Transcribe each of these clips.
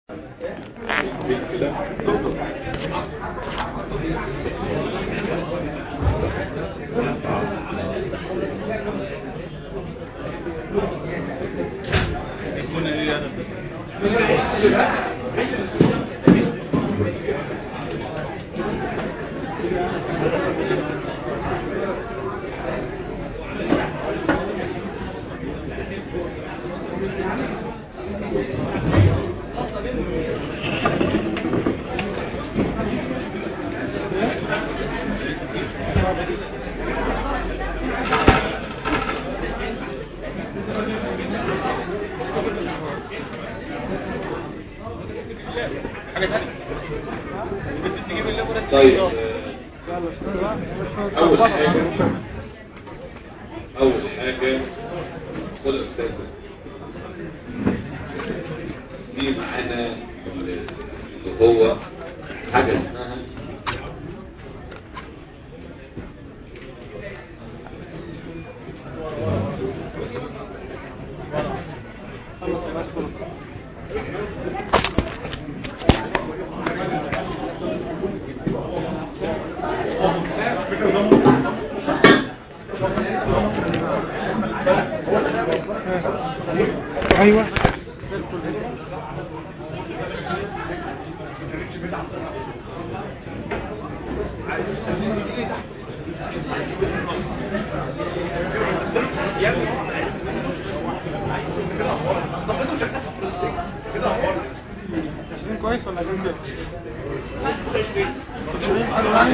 طيب اول حاجة اول حاجة خد يا استاذ في معانا اللي هو حاجة اسمها ايوه عشرين كويس ولا عشرين كده؟ عشرين حلو يعني؟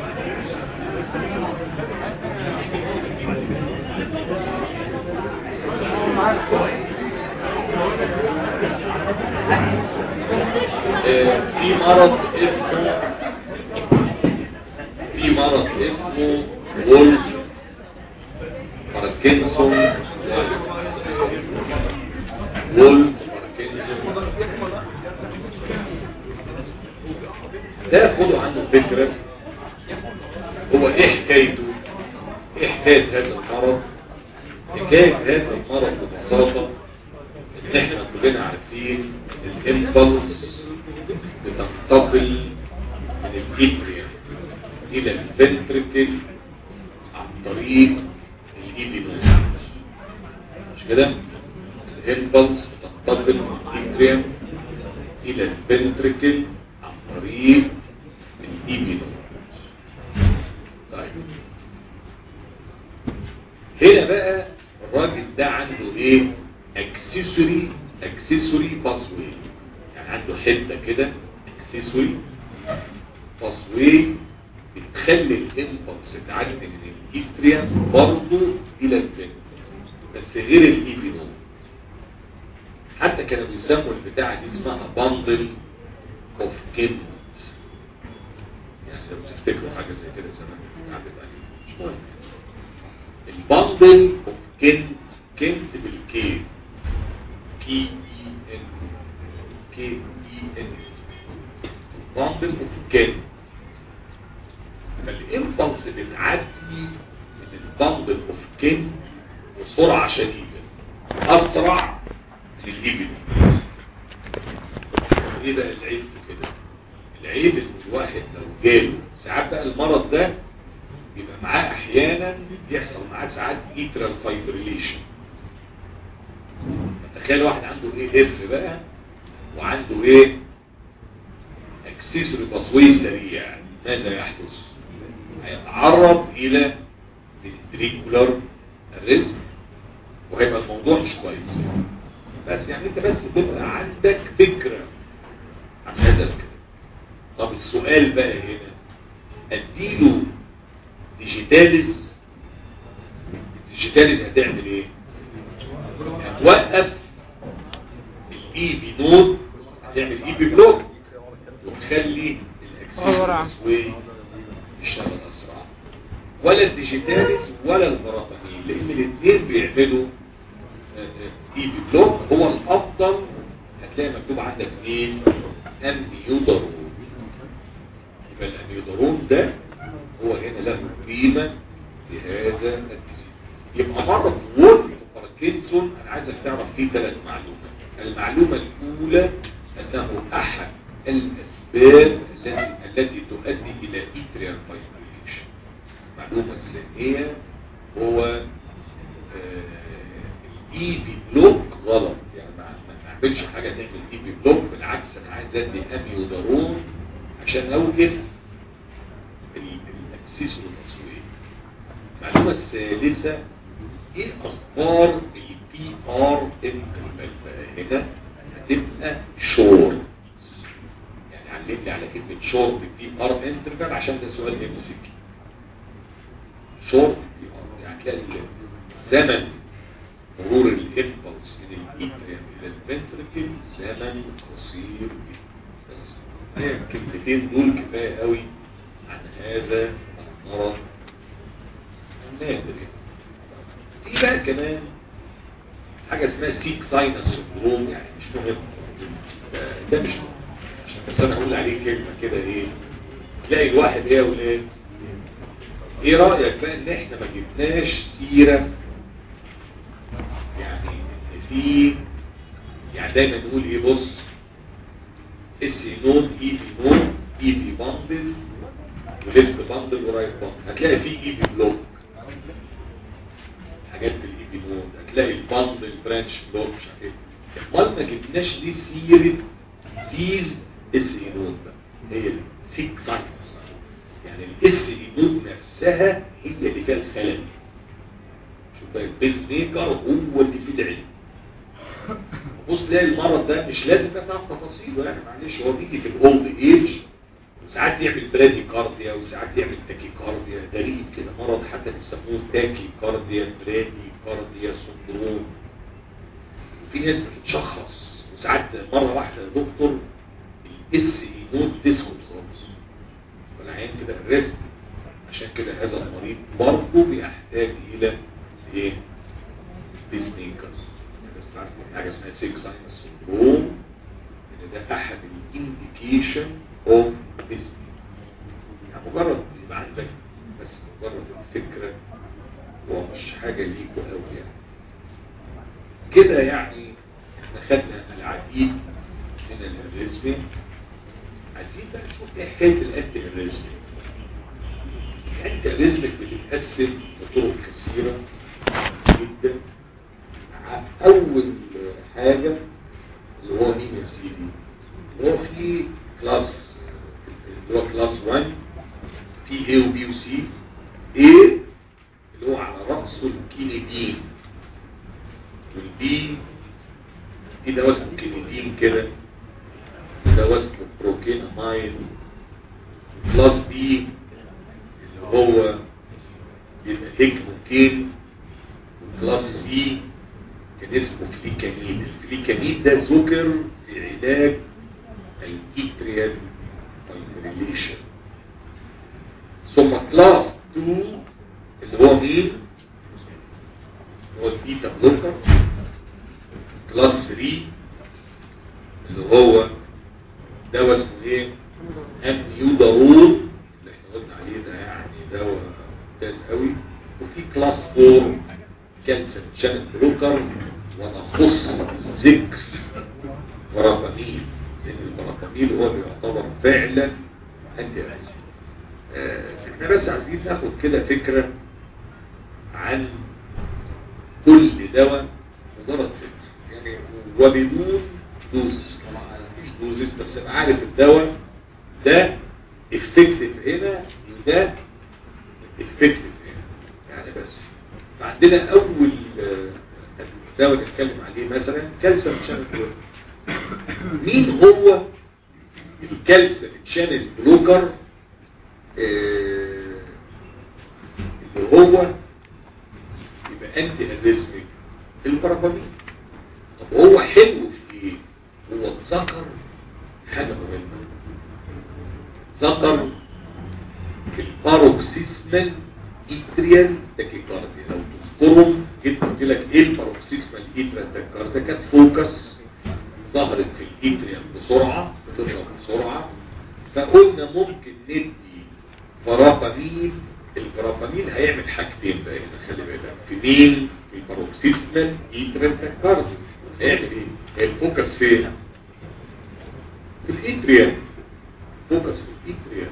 آه، في مرض اسمه في مرض اسمه وولف باركنسون وولف باركنسون ده خدوا عنه فكرة هو ايه حكايته ايه حكاية هذا المرض حكاية هذا المرض ببساطة ان احنا كلنا عارفين الامبلس بتنتقل من الاتريا الى الفنتركل عن طريق الايبينوز مش كده الامبلس بتنتقل من الاتريا الى الفنتركل عن طريق الايبينوز طيب هنا بقى الراجل ده عنده ايه اكسسوري اكسسوري باسوي يعني عنده حته كده اكسسوري باسوي بتخلي الامبلس تعدي من الايتريا برضه الى الفن بس غير الايبينو حتى كانوا بيسموا البتاعه دي اسمها باندل اوف كينت يعني لو تفتكروا حاجه زي كده زمان عدت عليهم مش مهم الباندل اوف كنت كنت بالكي كي اي ان كي اي ان باندل اوف كنت فالامبلس بتعدي من الباندل اوف كنت بسرعة شديدة اسرع من الايبل ايه بقى العيب في كده العيب ان الواحد لو جاله ساعات بقى المرض ده يبقى معاه احيانا يحصل معاه ساعات ايترال فايبريليشن تخيل واحد عنده ايه اف بقى وعنده ايه اكسسوري تصوير سريع ماذا يحدث هيتعرض الى فنتريكولار الريسك وهيبقى الموضوع مش كويس بس يعني انت بس تبقى عندك فكرة عن هذا الكلام طب السؤال بقى هنا اديله ديجيتاليز الديجيتاليز هتعمل ايه هتوقف الاي بي نود هتعمل اي بي بلوك وتخلي الاكسس واي يشتغل اسرع ولا الديجيتاليز ولا البراتامين لان الاثنين بيعملوا اي بي بلوك هو الافضل هتلاقي مكتوب عندك مين اميودرون يبقى الاميودرون ده هو هنا له قيمة في هذا الجزء يبقى مرض وولف باركنسون انا عايزك تعرف فيه ثلاث معلومات المعلومة الاولى انه احد الاسباب التي التي تؤدي الى اتريال فايبريليشن المعلومه الثانيه هو الاي بي بلوك غلط يعني ما ما نعملش حاجه تعمل اي بي بلوك بالعكس انا عايز ادي اميودارون عشان اوجد التأسيس والتصوير المعلومة الثالثة ايه اخبار البي ار انترفال هنا هتبقى شورت يعني علمني على كلمة شورت بي ار انترفال عشان ده سؤال ام سي كي شورت بي ار يعني هتلاقي زمن مرور الامبلس من الاتريم الى الفنتركل زمن قصير جدا بس هي الكلمتين دول كفايه قوي عن هذا المرض النادر في بقى كمان حاجة اسمها سيك ساينس سندروم يعني مش مهم ده, ده مش مهم عشان بس انا اقول عليه كلمة كده ايه تلاقي الواحد ايه يا ولاد ايه رأيك بقى ان احنا ما جبناش سيرة يعني ان في يعني دايما نقول ايه بص اس نود اي بي نود اي بي باندل وليفت باندل ورايت باندل هتلاقي فيه اي بي بلوك حاجات في الاي بي نود هتلاقي الباندل برانش بلوك مش عارف ايه امال ما جبناش دي سيره ديز اس اي نود بقى هي السيك ساينس يعني الاس اي نود نفسها هي اللي فيها الخلل شوف بقى البيز ميكر هو اللي فيه العلم بص تلاقي المرض ده مش لازم تعرف تفاصيله يعني معلش هو بيجي في الاولد ايج وساعات يعمل برادي كارديا وساعات يعمل تاكي كارديا غريب كده مرض حتى بيسموه تاكي كارديا برادي كارديا سندروم وفي ناس بتتشخص وساعات مره واحده يا دكتور الاس اي نوت تسكت خالص والعين كده الريست عشان كده هذا المريض برضه بيحتاج الى ايه؟ بيس ميكرز بس عارف حاجه اسمها سيك ساينس سندروم ان ده احد الانديكيشن اوف بيس يعني مجرد يبقى عندك بس مجرد الفكره ومش حاجه ليكوا قوي يعني كده يعني احنا خدنا العديد من الاريزمي عايزين بقى نشوف ايه حكايه الانتي اريزمي الانتي اريزمي بتتقسم بطرق كثيره جدا اول حاجة اللي هو مين يا سيدي اللي هو في كلاس اللي هو كلاس 1 في A و B و C A اللي هو على رأسه الكينيدين والبي في دواء اسمه كينيدين كده دواء اسمه بروكيناماين كلاس B اللي هو يبقى هيكموكين كلاس سي كان اسمه فليكانيد الفليكانيد ده ذكر في علاج الايتريال فايبريليشن ثم كلاس 2 اللي هو مين هو البيتا بلوكر كلاس 3 اللي هو دواء اسمه ايه اميودارون اللي احنا قلنا عليه ده يعني دواء ممتاز قوي وفي كلاس 4 كانسر شانل بلوكر ونخص ذكر برابامين لان البرابامين هو اللي يعتبر فعلا انتي رازي احنا بس عايزين ناخد كده فكرة عن كل دواء مجرد فكرة يعني وبدون دوز طبعا مفيش دوزز بس انا عارف الدواء ده افكتيف هنا وده افكتيف هنا يعني بس فعندنا اول دواء نتكلم عليه مثلا كالسيوم شانل بلوكر مين هو الكالسيوم شانل بلوكر آه اللي هو يبقى انتي اريزميك البرابامين طب هو حلو في ايه هو ذكر حاجه مهمه ذكر في الباروكسيسمال اتريال تاكيكارديا لو تذكرهم جيت قلت لك ايه الباروكسيسمال اتريال تاكيكارديا كانت فوكس ظهرت في الاتريال بسرعه بتضرب بسرعه فقلنا ممكن ندي فرابامين الفرابامين هيعمل حاجتين بقى هنا خلي بالك في مين في الباروكسيسمال اتريال تاكيكارديا هيعمل ايه الفوكس فين في الاتريا فوكس في الاتريا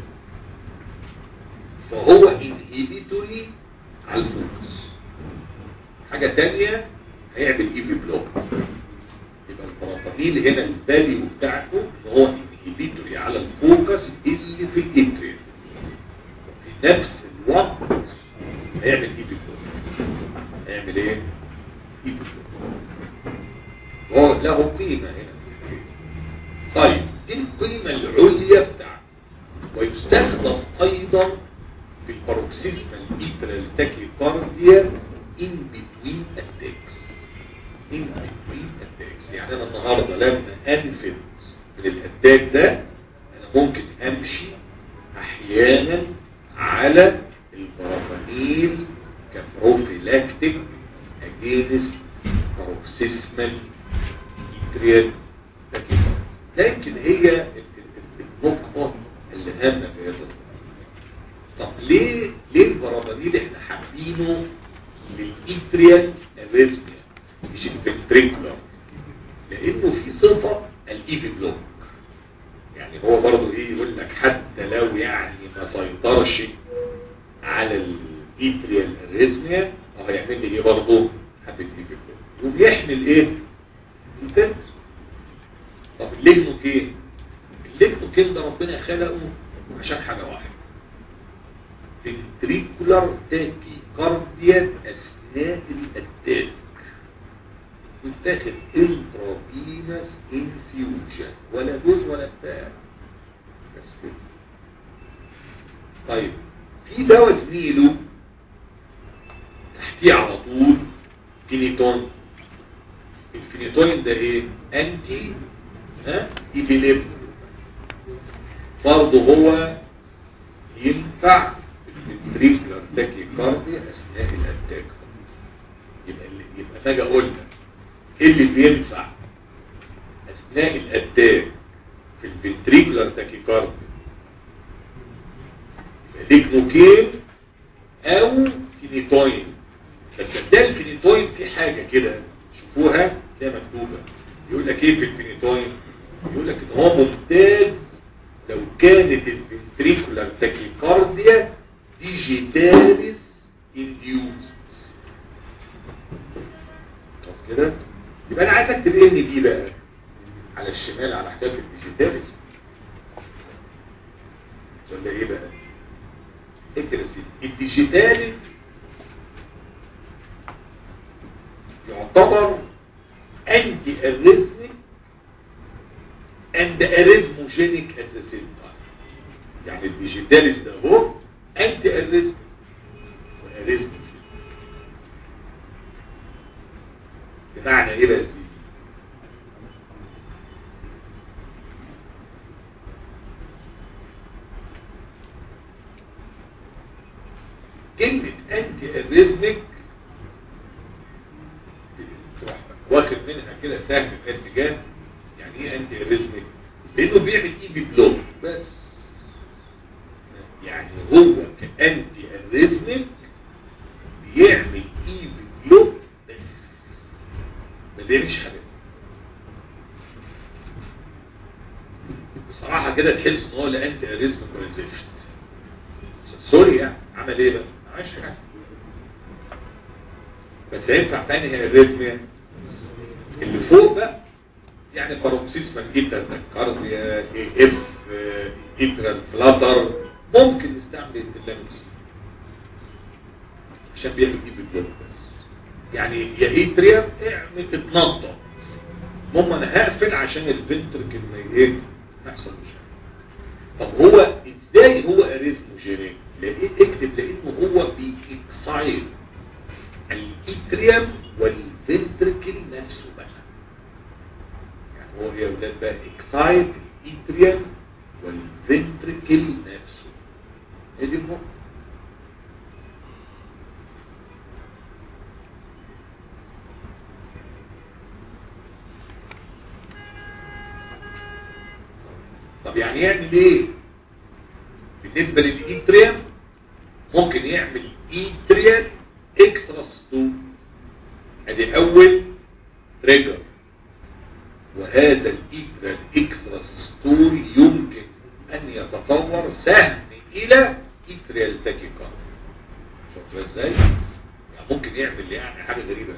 فهو انهيبيتوري على الفوكس حاجة تانية هيعمل ايفي بلوك يبقى البرافاميل هنا الفاليو بتاعته ان هو انهيبيتوري على الفوكس اللي في الاتريا في نفس الوقت هيعمل ايفي بلوك هيعمل ايه؟ ايفي بلوك هو له قيمة هنا طيب دي القيمة العليا بتاعته ويستخدم ايضا في الباروكسيزمال ايترال تاكيكارديا in between attacks in between attacks يعني انا النهاردة لما انفذ من الاتاك ده انا ممكن امشي احيانا على البرافانيل كبروفيلاكتيك اجينست باروكسيزمال ايتريال تاكيكارديا لكن هي النقطة اللي هامة في هذا طب ليه ليه البراميل احنا حابينه للإيتريال اريزميا مش الفنتريكولار لانه في صفة الايفي بلوك يعني هو برضه ايه يقول لك حتى لو يعني ما سيطرش على الايتريال اريزميا هو هيعمل لي ايه برضه حبة ايفي بلوك وبيحمل ايه الفنتر طب الليجنوكين الليجنوكين ده ربنا خلقه عشان حاجة واحدة ventricular tachycardia أثناء الأتاك يتاخد intravenous infusion ولا جزء ولا بتاع بس كده طيب في دواء زميله تحتيه على طول فينيتون الفينيتون ده ايه انتي ها ايبيليب برضه هو ينفع الفنتريكولار تاكيكارديا اثناء الاتاك يبقى اللي يبقى انا اجي اقول لك ايه اللي بينفع اثناء الاتاك في الفنتريكولار تاكيكارديا ليجنوكين او فينيتوين بس ده الفينيتوين في حاجة كده شوفوها تلاقيها مكتوبة يقول لك ايه في الفينيتوين يقول لك ان هو ممتاز لو كانت الفنتريكولار تاكيكارديا ديجيتاليس انديوز خلاص كده يبقى انا عايز اكتب ان دي بقى على الشمال على حكايه الديجيتاليس ولا ايه بقى اكتب يا سيدي الديجيتاليس يعتبر انتي اريزميك and arrhythmogenic at the same time يعني الديجيتاليس ده هو انتي اريزم واريزموجينيك بمعنى ايه بقى يا سيدي كلمة انتي اريزميك واخد منها كده سهم في اتجاه يعني ايه انتي اريزميك لانه بيعمل اي بي بلوك بس يعني هو كانتي اريزميك بيعمل اي بي بلوك بس ما بيعملش حاجه بصراحه كده تحس ان هو لا انتي اريزميك ولا زفت سوري يعني عمل ايه بقى ما عملش حاجه بس هينفع تاني هي الريزميا اللي فوق بقى يعني باروكسيسمال جدا كارديا اي اف ايترال فلاتر ممكن نستعمل اللانوكسين عشان بيعمل ايه بالبلوك بس يعني يا ايتريا اعمل اتنطط المهم انا هقفل عشان الفنتركل ما ايه ما يحصلش طب هو ازاي هو اريزموجينيك لقيت اكتب لانه هو بيكسايد الاتريم والفنتركل نفسه بقى يعني هو يا ولاد بقى اكسايد الاتريم والفنتركل نفسه هي دي النقطة طب يعني يعمل ايه بالنسبة للإيتريم ممكن يعمل إيتريال اكسترا ستو ادي اول تريجر وهذا الإكرا الإكسترا ستوري يمكن أن يتطور سهم إلى إكريال تاكيكارد شوف ازاي؟ يعني ممكن يعمل يعني حاجة غريبة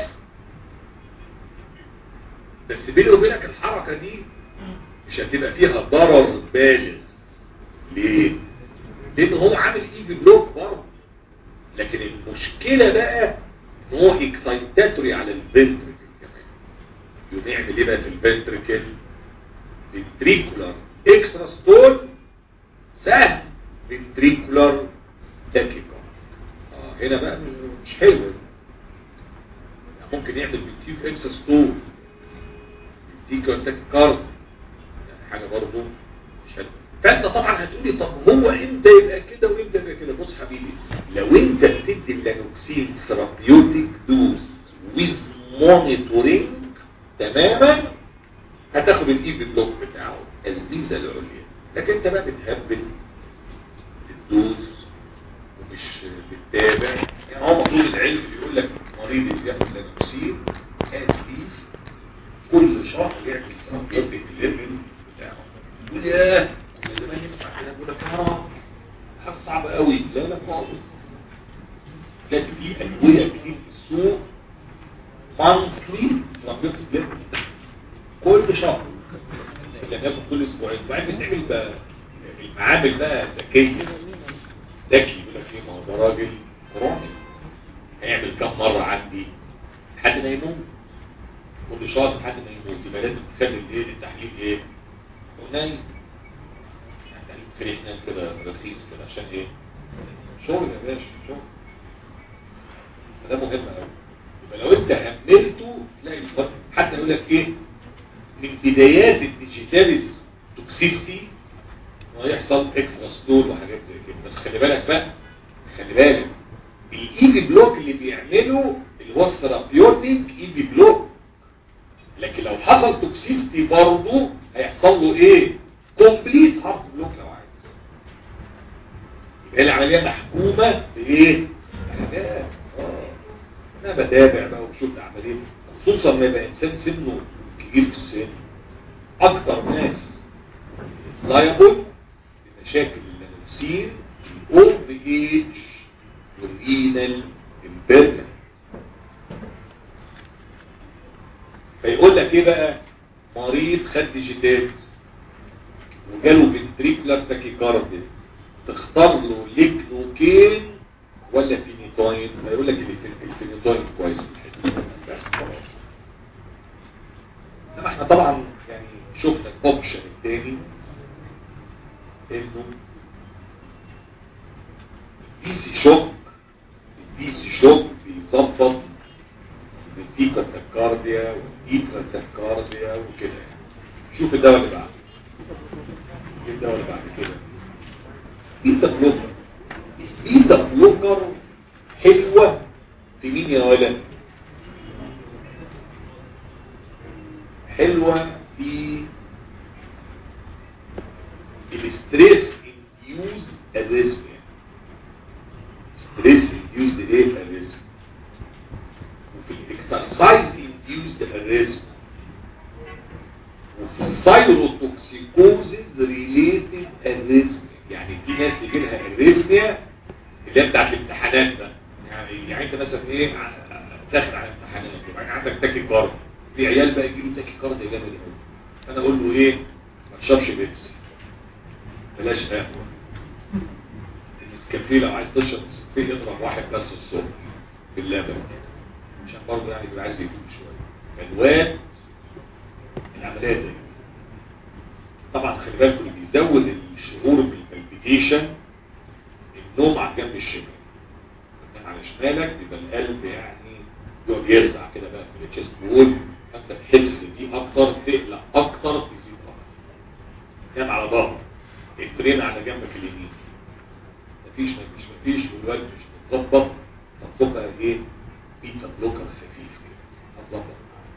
بس بيني وبينك الحركة دي مش هتبقى فيها ضرر بالغ ليه؟ لأن هو عامل ايفي بلوك برضه لكن المشكلة بقى ان هو اكسايتاتوري على الفنتركل كمان يقوم يعمل ايه بقى في الفنتركل؟ فنتريكولار اكسترا ستول سهل فنتريكولار تاكيكا اه هنا بقى مش حلو يعني ممكن يعمل بنتيك اكسترا ستول بنتيكولار تاكيكارد يعني حاجة برضه مش حلوه فانت طبعا هتقولي طب هو امتى يبقى كده وامتى يبقى كده بص حبيبي لو انت بتدي اللانوكسين ثيرابيوتيك دوز ويز مونيتورينج تماما هتاخد الاي بلوك بتاعه الميزه العليا لكن انت بقى بتهبل الدوز ومش بتتابع يعني هو مطلوب العلم بيقول لك مريض اللي بياخد لانوكسين اتليست كل شهر يعمل ثيرابيوتيك ليفل بتاعه يقول ياه كنا زمان نسمع كده يقول لك اه حاجه صعبه قوي لا لا خالص لكن في ادويه كتير في السوق مانثلي ثيرابيوتيك ليفل كل شهر اللي بياخد كل اسبوعين وبعدين بتعمل بقى المعامل بقى ذكيه ذكي يقول لك ايه ما هو ده راجل كروني هيعمل كم مره عندي لحد ما يموت كل شهر لحد ما يموت يبقى لازم تخلي الايه التحليل ايه قليل يعني فريحنا كده رخيص كده عشان ايه شغل يا باشا شغل ده مهم قوي يبقى لو انت هملته تلاقي الفرق حتى يقول لك ايه من بدايات الديجيتاليز توكسيستي ويحصل اكسترا ستول وحاجات زي كده بس خلي بالك بقى خلي بالك الايفي بلوك اللي بيعمله اللي هو الثيرابيوتيك ايفي بلوك لكن لو حصل توكسيستي برضه هيحصل له ايه كومبليت هارت بلوك لو عايز يبقى العمليه محكومه بايه اه انا بتابع بقى وبشوف العمليه خصوصا لما يبقى انسان سنه كبير في السن اكتر ناس لايبل لمشاكل اللانوكسين الاولد ايج والرينال امبيرمنت فيقول لك ايه بقى مريض خد ديجيتالز وجاله فنتريكولار تاكيكارديا تختار له ليكنوكين ولا فينيتوين هيقول لك اللي الفينيتوين كويس بس خلاص انما احنا طبعا يعني شفنا الاوبشن الثاني انه الدي سي شوك الدي سي شوك بيظبط الفيكا تاكارديا والإيكا تاكارديا وكده شوف الدواء اللي بعده ايه الدواء اللي بعد كده بيتا بلوكر البيتا بلوكر حلوة في مين يا ولد حلوة في الستريس انديوز اريزميا ستريس انديوز ايه اريزميا وفي الاكسرسايز انديوز اريزميا وفي السايروتوكسيكوزز ريليتد اريزميا يعني في ناس يجي لها اريزميا اللي هي بتاعت الامتحانات ده يعني يعني انت مثلا ايه داخل على امتحانات يبقى عندك تاكي كارد في عيال بقى يجيله تاكي كارد جامد قوي انا اقول له ايه ما تشربش بيبسي بلاش قهوه النسكافيه لو عايز تشرب نسكافيه اضرب واحد بس الصبح باللبن عشان برضه يعني بيبقى عايز يفوق شويه فالواد العمليه زي كده طبعا خلي بالكم اللي بيزود الشعور بالبلبيتيشن النوم على الجنب الشمال تنام على شمالك يبقى القلب يعني يقعد يرزع كده بقى في التشيست وول فانت تحس بيه اكتر تقلق اكتر تزيد اكتر نام على ظهرك الترين على جنبك اليمين مفيش مفيش مفيش والوقت مش متظبط طب بقى ايه بيتا بلوكر خفيف كده هتظبط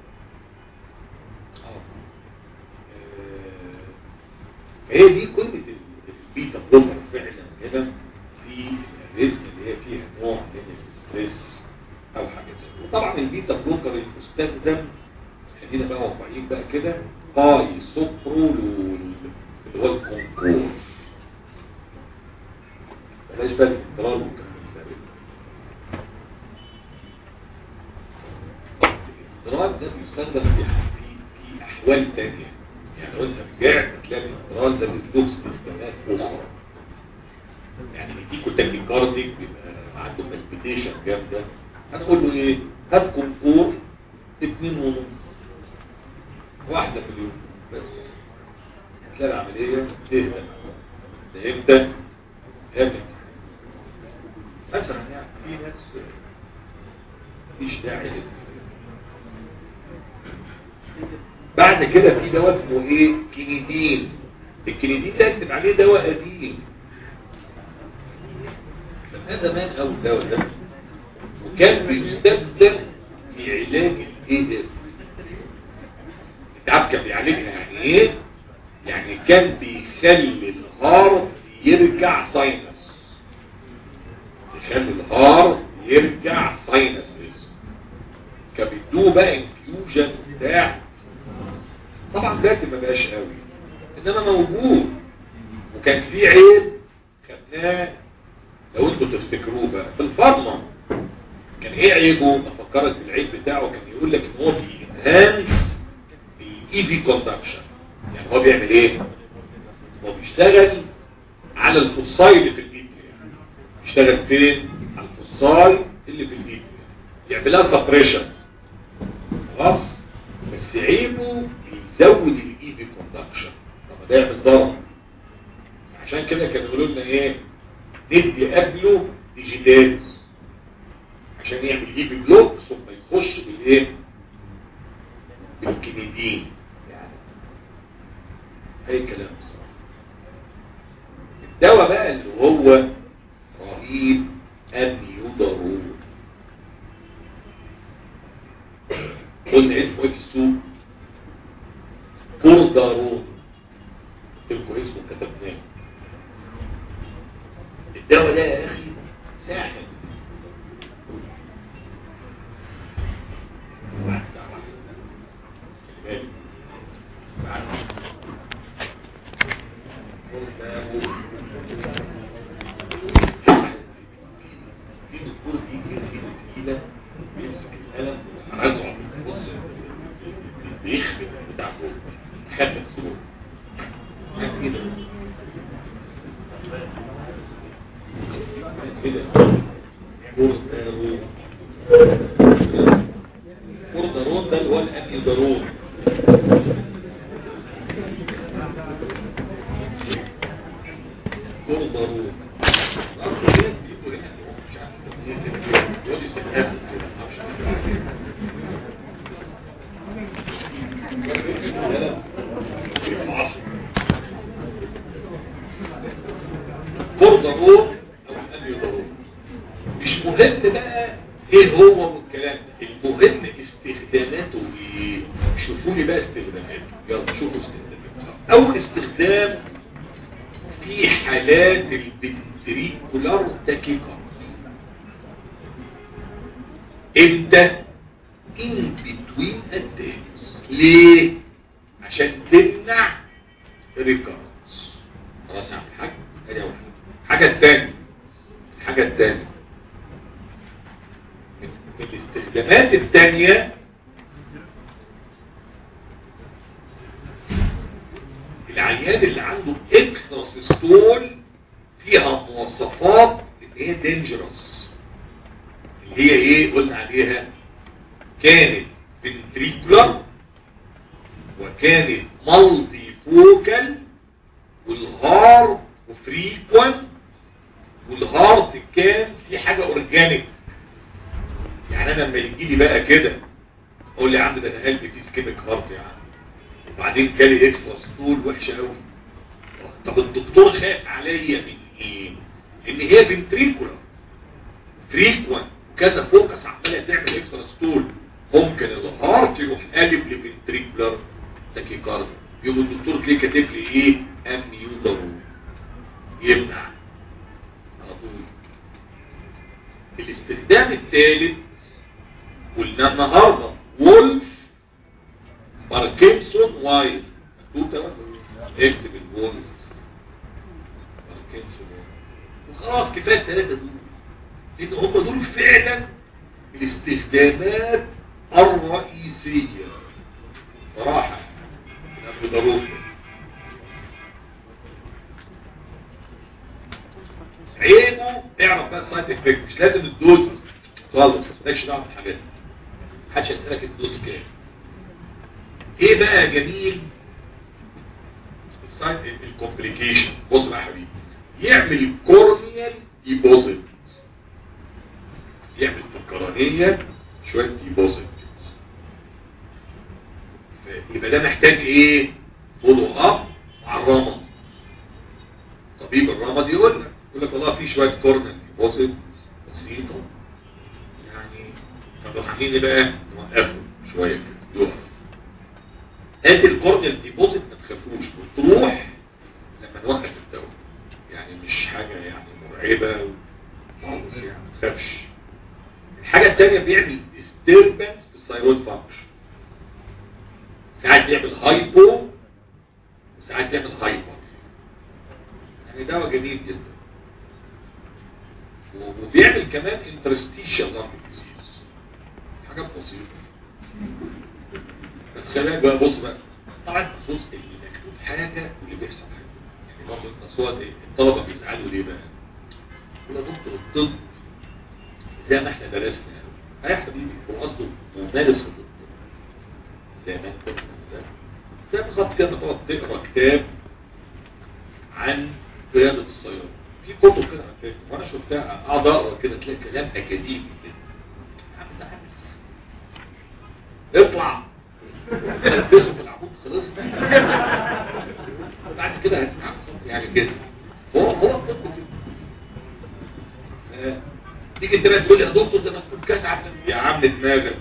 فهي دي قيمة البيتا بلوكر فعلا كده في الرزق اللي هي فيها نوع من الاستريس او حاجة زي وطبعا البيتا بلوكر المستخدم خلينا بقى واقعيين بقى كده باي سوبرولول اللي هو الكونكور بلاش بقى الانترال والكلام الانترال ده بيستخدم في في احوال تانية يعني لو انت رجعت هتلاقي الانترال ده بيدوك استخدامات اخرى يعني يديكوا تاكيكارديك بيبقى عنده بالبيتيشن جامده هنقول له ايه هات كونكور اتنين ونص واحده في اليوم بس هتلاقي العمليه تهدى ده امتى؟ امتى مثلا يعني في ناس مفيش داعي لل بعد كده في دواء اسمه ايه كينيدين الكينيدين ده اكتب عليه دواء قديم كان زمان قوي الدواء ده وكان بيستخدم في علاج الاي اف انت عارف كان بيعالجها يعني ايه يعني كان بيخلي الهارت يرجع ساينس يخلي الهارت يرجع ساينس كان بيدوه بقى انفيوجن بتاع طبعا دلوقتي ما بقاش قوي انما موجود وكان في عيب خدناه لو انتوا تفتكروه بقى في الفارما كان ايه عيبه افكرك بالعيب بتاعه كان يقول لك ان هو بينهانس الاي في كوندكشن يعني هو بيعمل ايه هو بيشتغل على الفصاي اللي في الفيتريا بيشتغل فين على الفصاي اللي في الفيتريا يعملها سبريشن خلاص بس عيبه بيزود الاي في كوندكشن طب ده يعمل ضرر عشان كده كانوا يقولوا لنا ايه ندي قبله ديجيتالز عشان يعمل اي في بلوك ثم يخش بالايه بالكنيدين يعني اي كلام بصراحه الدواء بقى اللي هو رهيب اميودارون قلنا اسمه ايه في السوق بوردارون تلكوا اسمه كتبناه الدواء ده يا اخي ساحر واحد ساعة واحدة. خلي بالك. بعد. في دكتور بيجي ايده تقيلة بيمسك القلم ازعم بص بيخبط بتاع فوق خبس فوق كده كده كوردارون كوردارون ده اللي هو الانيودارون كوردارون كوردارون او الانيودارون مش مهم بقى ايه هو والكلام ده المهم استخداماته ايه شوفوا لي بقى استخداماته يلا شوفوا استخداماته اول استخدام في حالات البنتريكولار تاكيكارد امتى in between attacks ليه عشان تمنع ريكارنس خلاص يا عم الحاج ادي اول حاجه الحاجه الثانيه الحاجه الثانيه من من الاستخدامات الثانيه العيان اللي عنده اكسترا سيستول فيها مواصفات اللي هي دينجرس اللي هي ايه قلنا عليها كانت فنتريكولار وكانت مالتي فوكال والهارت وفريكوانت والهارت كان في حاجة اورجانيك يعني انا لما يجي لي بقى كده اقول لي يا عم ده انا قلبي فيه سكيميك هارت يا عم وبعدين جالي اكسترا ستول وحشه قوي طب الدكتور خاف عليا من ايه ان هي فنتريكولار فريكوانت كذا فوكس عماله تعمل اكسترا ستول ممكن الهارت يروح قالب لفنتريكولار تاكيكارد يقوم الدكتور ليه كاتب لي ايه اميودارون يمنع على طول الاستخدام الثالث قلنا النهارده وولف باركنسون وايز مكتوب ده اكتب البونز باركنسون وخلاص كفايه الثلاثه دول لان هم دول فعلا الاستخدامات الرئيسيه صراحه ضروري عيبه اعرف بقى السايد افكت مش لازم الدوز خالص مالكش دعوه بالحاجات دي محدش هيسالك الدوز كام ايه بقى يا جميل السايد الكومبليكيشن بص بقى يا حبيبي يعمل كورنيال ديبوزيت يعمل في القرنيه شويه ديبوزيت يبقى ده محتاج ايه فولو اب مع الرمد طبيب الرمد يقول لك يقول لك والله في شويه كورنيال ديبوزيت بسيطه يعني فنروح عاملين ايه بقى نوقفه شويه كده يقف هات الكورنيال ديبوزيت ما تخافوش وتروح لما نوقف الدواء يعني مش حاجه يعني مرعبه خالص يعني ما تخافش الحاجه الثانيه بيعمل ديستربنس في الثايرويد فانكشن ساعات بيعمل هايبو وساعات بيعمل هايبر يعني دواء جميل جدا وبيعمل كمان انترستيشال لانج ديزيز حاجات بسيطه بس خلينا بقى بص بقى طبعا بص اللي مكتوب حاجه واللي بيحصل حاجه يعني برضه التصوير ايه الطلبه بيزعلوا ليه بقى يقول يا دكتور الطب زي ما احنا درسنا يا حبيبي هو قصده ممارسه الطب زي ما انت زي بالظبط كده تقعد تقرا كتاب عن قياده السياره في كتب كده على فكره وانا شفتها اقعد اقرا كده تلاقي كلام اكاديمي كده يا عم ده عبس اطلع تلبسه في العمود خلاص بعد كده هتتعب يعني كده هو هو الطب كده آه، تيجي انت بقى تقول لي يا دكتور ده مكتوب كاس عسل يا عم دماغك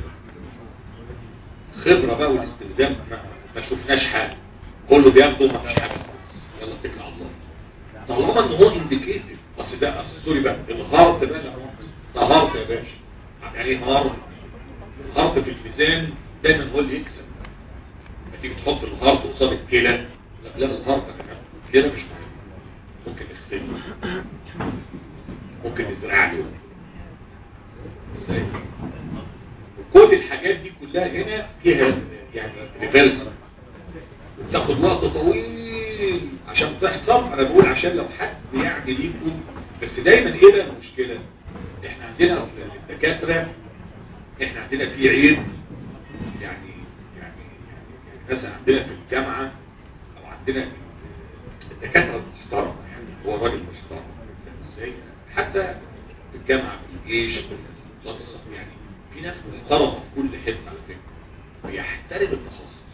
خبره بقى والاستخدام ما, ما شفناش حاجه كله بياخده ما فيش حاجه يلا اتكل على الله طالما ان هو انديكيتد بس ده اصل سوري بقى الهارت بقى لا ده هارت يا باشا يعني ايه هارت الهارت في الميزان دايما هو اللي يكسب لما تيجي تحط الهارت قصاد الكلى لا لا الهارت يا جماعه الكلى مش مهم ممكن نغسله ممكن نزرع له ازاي وكل الحاجات دي كلها هنا فيها يعني ريفرس وبتاخد وقت طويل عشان تحصل انا بقول عشان لو حد يعني ليكم بس دايما ايه بقى المشكله احنا عندنا اصل الدكاتره احنا عندنا في عيب يعني يعني يعني مثلا عندنا في الجامعه او عندنا الدكاتره المحترمه يعني هو راجل محترم ازاي حتى في الجامعه في الجيش في وزاره الصحه يعني في ناس محترمه في كل حته على فكره بيحترم التخصص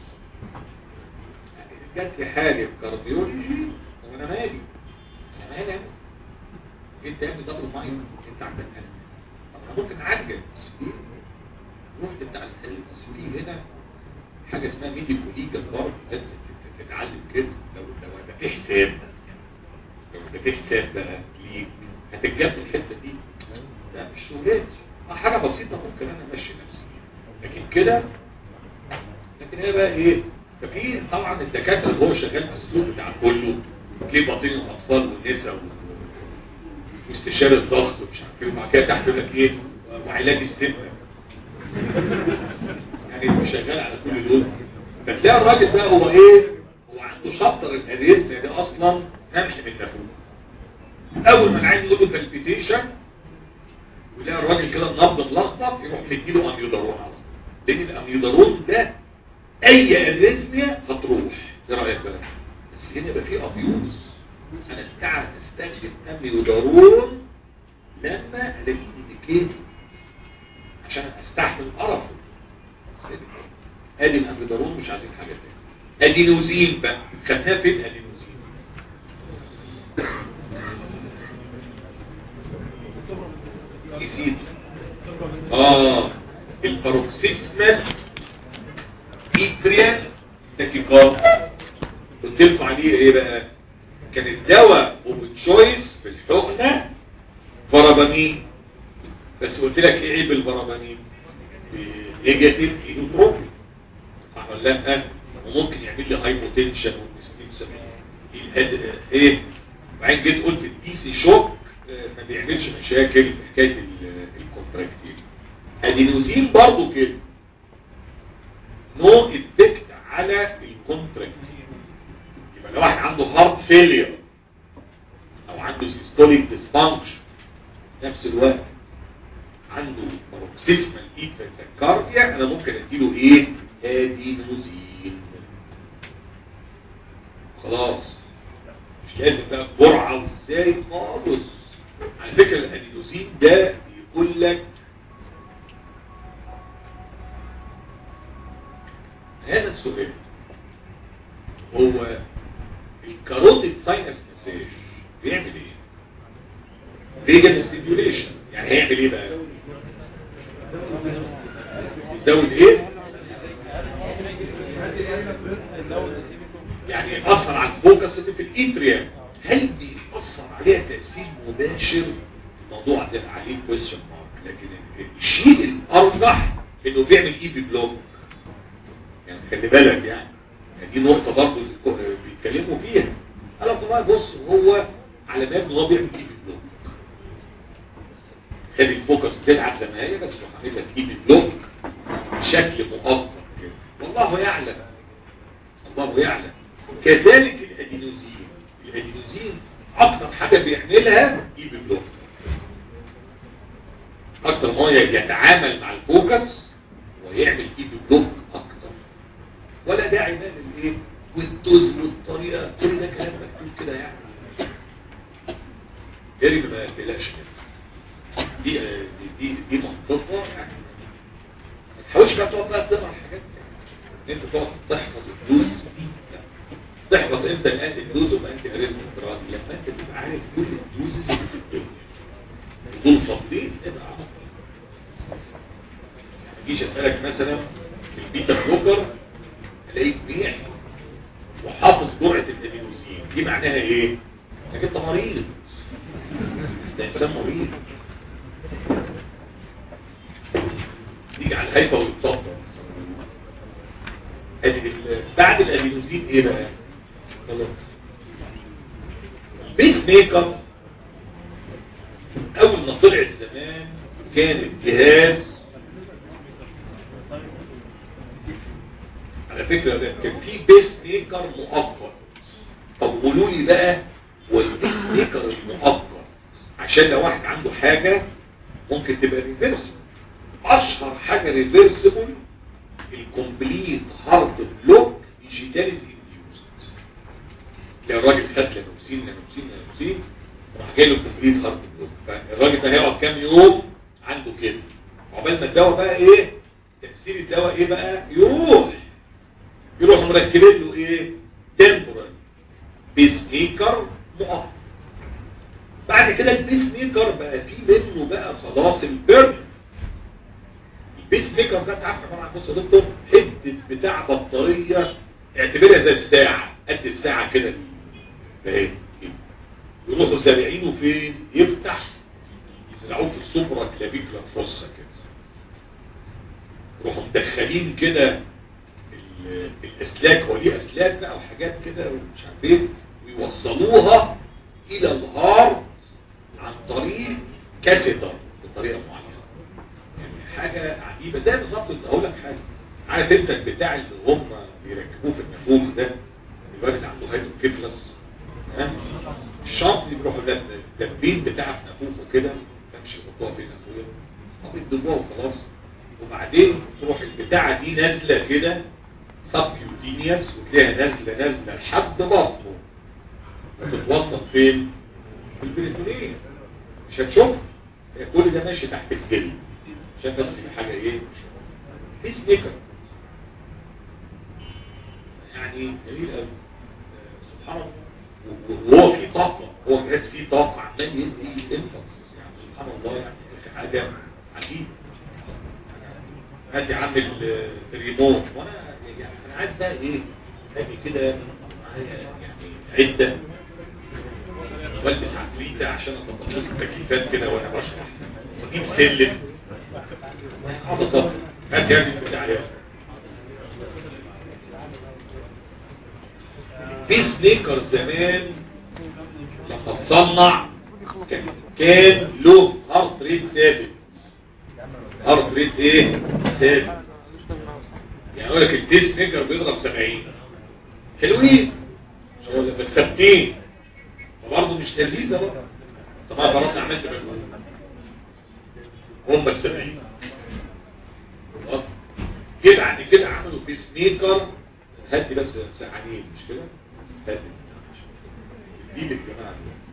جات لي حاجه كارديولوجي طب انا مالي انا مالي انا انت يا ابني دبل مايند انت عندك انا طب انا ممكن اعالجك بس ليه؟ رحت بتاع بس في هنا حاجه اسمها ميديكو ليجال برضه لازم تتعلم كده لو لو هيبقى في حساب لو هيبقى في حساب بقى ليك هتتجاب الحته دي لا مش شغلتي حاجه بسيطه ممكن انا امشي نفسي لكن كده لكن هي بقى ايه ففي طبعا الدكاتره اللي هو شغال في السوق بتاع كله تلاقيه باطنين الاطفال والنساء واستشاره الضغط ومش عارف ايه وبعد كده تحت يقول لك ايه وعلاج السمنه يعني شغال على كل دول فتلاقي الراجل ده هو ايه هو عنده شابتر الاريزميا ده اصلا نمح من نافوخ اول ما العين يقول له بالبيتيشن ويلاقي الراجل كده النبض ملخبط يروح مديله اميودارون على طول لان الاميودارون ده اي اريزميا هتروح ايه رايك بقى بس هنا يبقى في ابيوز انا استعد استكشف اميودارون لما الاقيه انديكيتد عشان استحمل قرفه ادي الاميودارون مش عايزين حاجه تاني ادينوزين بقى خدناها فين ادينوزين يزيد اه الباروكسيزمال إبريان تاكيكارد قلت لكم عليه ايه بقى كان الدواء وبتشويس في الحقنة بربانين بس قلت لك ايه عيب البربانين نيجاتيف اينوتروبي صح صح ولا لا وممكن يعمل لي هايبوتنشن والنسيم ايه ايه وبعدين جيت قلت الدي سي شوك ما بيعملش مشاكل في حكايه الكونتراكتيل ادينوزين برضه كده نو افكت على الكونتراكتيل يبقى لو واحد عنده هارت فيلير او عنده سيستوليك ديسفانكشن نفس الوقت عنده باروكسيسمال ايفنتكارديا انا ممكن اديله ايه ادينوزين خلاص مش لازم بقى جرعه وازاي خالص على فكره الادينوزين ده يقول لك هذا السؤال هو الكاروتيد ساينس مساج بيعمل ايه فيجن ستيميوليشن يعني هيعمل ايه بقى يزود ايه يعني يأثر على الفوكس اللي في الاتريا هل بيأثر عليها تأثير مباشر الموضوع ده عليه كويشن مارك لكن الشيء الارجح انه بيعمل اي بي بلوك يعني خلي بالك يعني دي نقطة برضه بيتكلموا فيها قال لك والله بص هو على ما يبدو هو بيعمل اي بي بلوك خلي الفوكس تلعب زي ما هي بس لو عملت اي بي بلوك بشكل مؤقت كده والله يعلم الله يعلم كذلك الادينوزين الادينوزين اكتر حاجة بيعملها اي بي بلوك اكتر ما يتعامل مع الفوكس ويعمل اي بي بلوك اكتر ولا داعي بقى للايه والدوز والطريقه كل ده كلام مكتوب كده يعني يا ما تقلقش دي دي دي, دي منطقه يعني ما تحاولش بقى تقعد بقى تقرا الحاجات دي انت تقعد تحفظ الدوز دي تحفظ انت الان الدوز وما انت اريزم الدراسي لما انت تبقى عارف كل الدوزز اللي في الدنيا دول فاضيين ابقى عارف ما تجيش اسالك مثلا في البيتا بلوكر الاقيك بيع وحافظ جرعة الادينوزين دي معناها ايه انك انت مريض ده انسان مريض يجي على الهيفا ويتصدر بعد الادينوزين ايه بقى خلاص البيس ميكر اول ما طلعت زمان كان الجهاز على فكرة ده كان في بيس ميكر مؤقت طب قولوا لي بقى والبيس ميكر المؤقت عشان لو واحد عنده حاجة ممكن تبقى ريفرسبل اشهر حاجة ريفرسبل الكومبليت هارت بلوك ديجيتاليز انديوست لو الراجل خد لانوكسين لانوكسين لانوكسين راح جاي له كومبليت هارت بلوك فالراجل ده هيقعد كام يوم عنده كده عقبال ما الدواء بقى ايه تأثير الدواء ايه بقى يروح يروح مركبين له ايه تمبرال بيس ميكر مؤقت بعد كده البيس ميكر بقى فيه منه بقى خلاص البرن البيس ميكر ده تعرف طبعا بص يا دكتور حته بتاع بطاريه اعتبرها زي الساعه قد الساعه كده اهي يروحوا زارعينه فين يفتح يزرعوه في السوبرا كلافيكولا فوسا كده يروحوا مدخلين كده الاسلاك هو ليه اسلاك بقى وحاجات كده ومش عارف ايه ويوصلوها الى الهارت عن طريق كاسيتر بطريقه معينه يعني حاجه عجيبه زي بالظبط اللي اقول لك حاجه عارف انت البتاع اللي هم بيركبوه في النافوخ ده الواد اللي عنده هيدروكيفلس ها الشنط اللي بيروحوا التنبين بتاع في نافوخه كده تمشي يحطوها في نافوخه طب يدوها وخلاص وبعدين تروح البتاعه دي نازله كده سبيوتينيوس وتلاقيها نازله نازله لحد بطنه وتتوصل فين؟ في البريتونيه مش هتشوف كل ده ماشي تحت الجلد عشان بس حاجه ايه في سنيكر يعني جميل قوي سبحان الله وهو في طاقه هو جهاز فيه طاقه عمال يدي انفكس يعني سبحان الله يعني حاجه عجيبه هاتي عامل الريموت وانا يعني انا عايز بقى ايه اجي كده معايا يعني عده والبس عفريته عشان اطبق لكم تكييفات كده وانا بشرح واجيب سلم اه بالظبط هات يا ابني بتاع عليها البيس ميكر زمان لما تصنع كان, كان له هارت ريت ثابت هارت ريت ايه ثابت يعني اقول لك البيس ميكر بيضرب 70 حلوين بس ثابتين فبرضه مش لذيذه بقى طبعا فرضنا عملت مجهود هم السبعين خلاص كده بعد كده عملوا بيس ميكر هدي بس ساعتين مش كده هدي دي للجماعه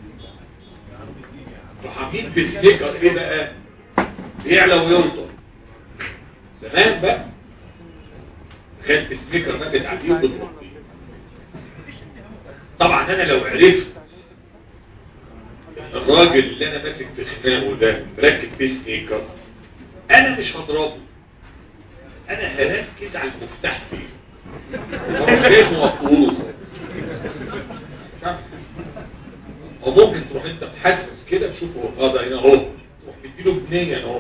راح عاملين بيس ميكر ايه بقى يعلى ويوطى زمان بقى كان بيس ميكر ده بتعديه وتضرب طبعا انا لو عرفت الراجل اللي انا ماسك في خناقه ده مركب بيس ميكر انا مش هضربه انا هركز على المفتاح فيه غير موقعوه او ممكن تروح انت تحسس كده تشوفه اه ده هنا اهو تروح مديله بنيه اهو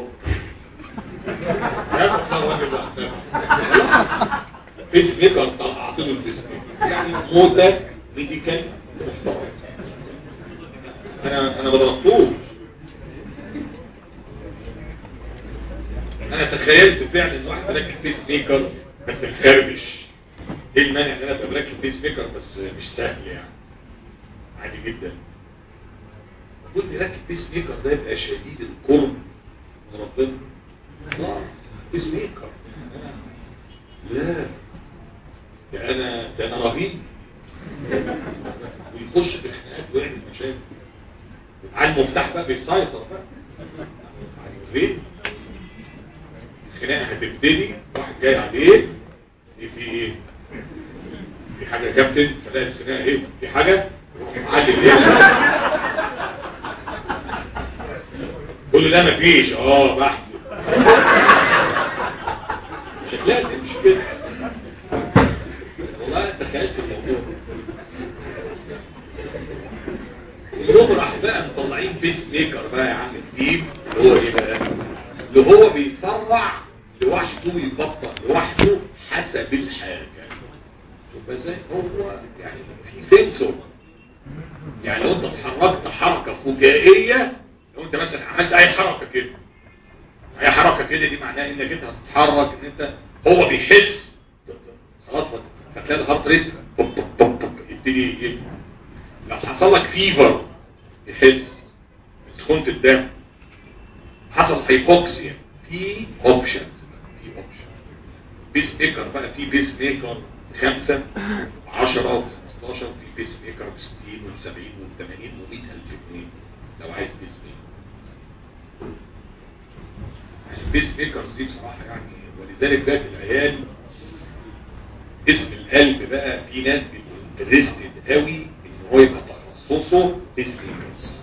يا الراجل ده بيس ميكر طلعت له البيس ميكر يعني موتة ميديكال محترم انا انا ما ضربتوش انا تخيلت فعلا ان واحد راكب بيس ميكر بس مخربش ايه المانع ان انا ابقى مركب بيس ميكر بس مش سهل يعني عادي جدا كل راكب بيس ميكر ده يبقى شديد القرب من ربنا لا بيس ميكر لا ده انا ده انا رهيب ويخش في الخناقات ويعمل مشاكل على المفتاح بقى بيسيطر بقى يعني فين الخناقه هتبتدي واحد جاي عليه ايه في ايه في حاجه يا كابتن فلاقي الخناقه ايه في حاجه يروح معلم هنا قول له لا مفيش اه بحث شكلها تمشي كده والله تخيلت الموضوع اليوم راح بقى مطلعين بيس ميكر بقى يا عم الديب اللي هو ايه بقى اللي هو بيسرع لوحده ويبطأ لوحده حسب الحاجة شوف ازاي هو يعني في سنسور يعني لو انت اتحركت حركة فجائية لو انت مثلا عملت اي حركة كده اي حركة كده دي معناها انك انت هتتحرك ان انت هو بيحس خلاص فتلاقي الهارت ريت طب طب طب طب يبتدي لو حصل لك فيفر يحس سخونة الدم حصل هيبوكسيا في اوبشنز في اوبشن بيس ميكر بقى في بيس ميكر خمسة عشرة وخمستاشر في بيس ميكر بستين وسبعين وثمانين ومئة ألف جنيه لو عايز بيس ميكر يعني البيس ميكرز دي بصراحة يعني ولذلك بقى في العيال اسم القلب بقى في ناس بيبقوا انترستد قوي ان هو يبقى تخصصه بيس ميكرز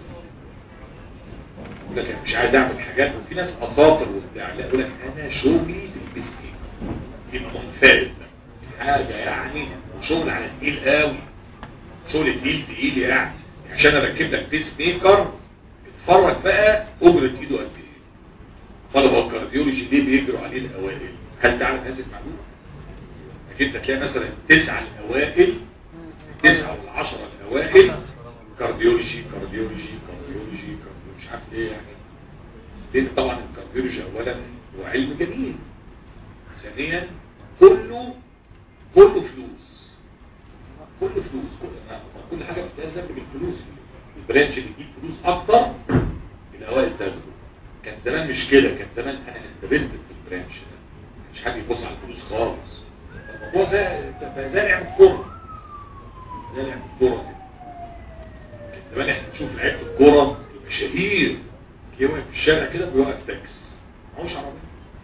يقول لك انا مش عايز اعمل حاجات وفي ناس اساطر وبتاع لا يقول لك انا شغلي بالبيس ميكر يبقى منفرد حاجه يعني وشغل على تقيل قوي شغل تقيل تقيل يعني عشان اركب لك بيس ميكر اتفرج بقى اجره ايده قد ايه طلبه الكارديولوجي ليه بيجروا عليه الاوائل هل تعلم هذه المعلومه انت تلاقي مثلا تسعة الاوائل تسعة والعشرة الاوائل كارديولوجي كارديولوجي كارديولوجي كارديولوجي مش عارف ايه يعني لان طبعا الكارديولوجي اولا هو علم جميل ثانيا كله كله فلوس كله فلوس كل, كل حاجه بتتأذى بالفلوس البرانش اللي بيجيب فلوس اكتر الاوائل تاخده كان زمان مش كده كان زمان انا انترستد في البرانش ده مش حد يبص على الفلوس خالص الموضوع زي زي لعب الكوره زي لعب الكوره كده كان زمان احنا نشوف لعيبه الكوره المشاهير تلاقيه واقف في الشارع كده بيوقف تاكس معهوش عربيه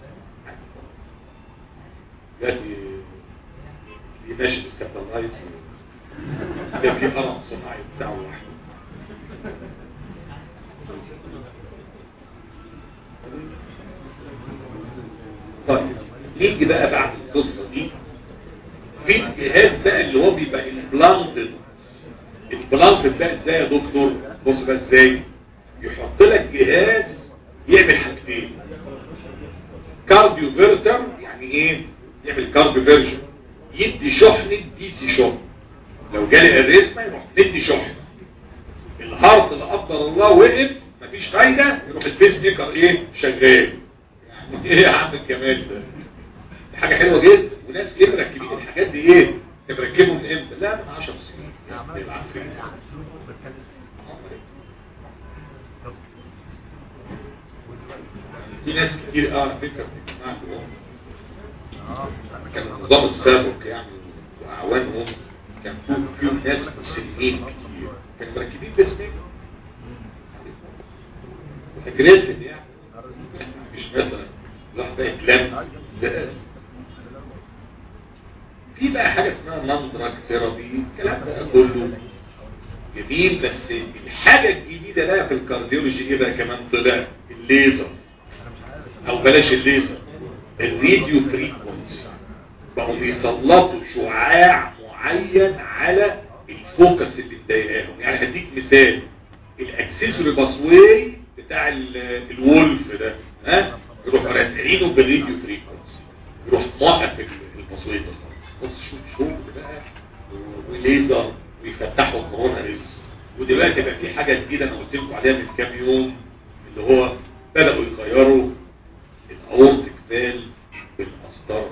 دلوقتي ماشي بالساتلايت ده في قرم صناعي بتاعه لوحده طيب نيجي بقى بعد القصة دي في الجهاز بقى اللي هو بيبقى البلانتد البلانتد بقى ازاي يا دكتور بص بقى ازاي يحط لك جهاز يعمل حاجتين كارديو فيرتر يعني ايه يعمل كارديو فيرجن يدي شحنة دي سي شحن لو جالي اريزما يروح ندي شحنه الهارت لا قدر الله وقف مفيش فايده يروح البيس ميكر ايه شغال ايه يا عم الجمال ده دي حاجه حلوه جدا وناس ايه مركبين الحاجات دي ايه تركبهم من امتى لا من 10 سنين يعني العفريت في ناس كتير اه على فكره بتجمع كان النظام السابق يعني واعوانهم كان فيهم ناس مسلمين كتير كانوا مركبين باسمين اجريسيف يعني مش مثلا راح بقى كلام في بقى حاجه اسمها نون دراج ثيرابي الكلام ده كله جميل بس الحاجه الجديده بقى في الكارديولوجي ايه بقى كمان طلع الليزر او بلاش الليزر الراديو فريكونسي بقوا بيسلطوا شعاع معين على الفوكس اللي مضايقاهم يعني هديك مثال الاكسسوري باسواي بتاع الولف ده ها يروح راسعينه بالراديو فريكونسي يروح موقف الباسواي ده خالص بص شوف شغل بقى وليزر ويفتحوا كورونا ريز ودلوقتي بقى في حاجه جديده انا قلت لكم عليها من كام يوم اللي هو بداوا يغيروا الاورتيك فالف بالقسطره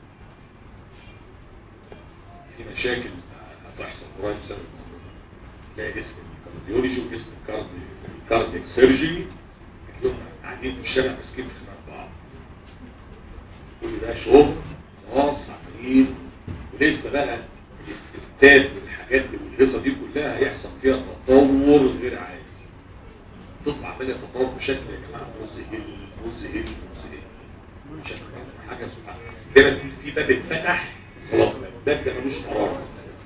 في مشاكل هتحصل قريب بسبب الموضوع ده تلاقي اسم الكارديولوجي واسم الكاردياك سيرجري هتلاقيهم قاعدين في الشارع ماسكين في خناق بعض كل ده شغل خلاص عمالين ولسه بقى الاستفتاد والحاجات والهيصه دي كلها هيحصل فيها تطور غير عادي تطلع عماليه تطور بشكل يا جماعه مذهل مذهل مذهل بشكل حاجه سبحان كده في باب اتفتح خلاص بقى الباب ده ملوش قرار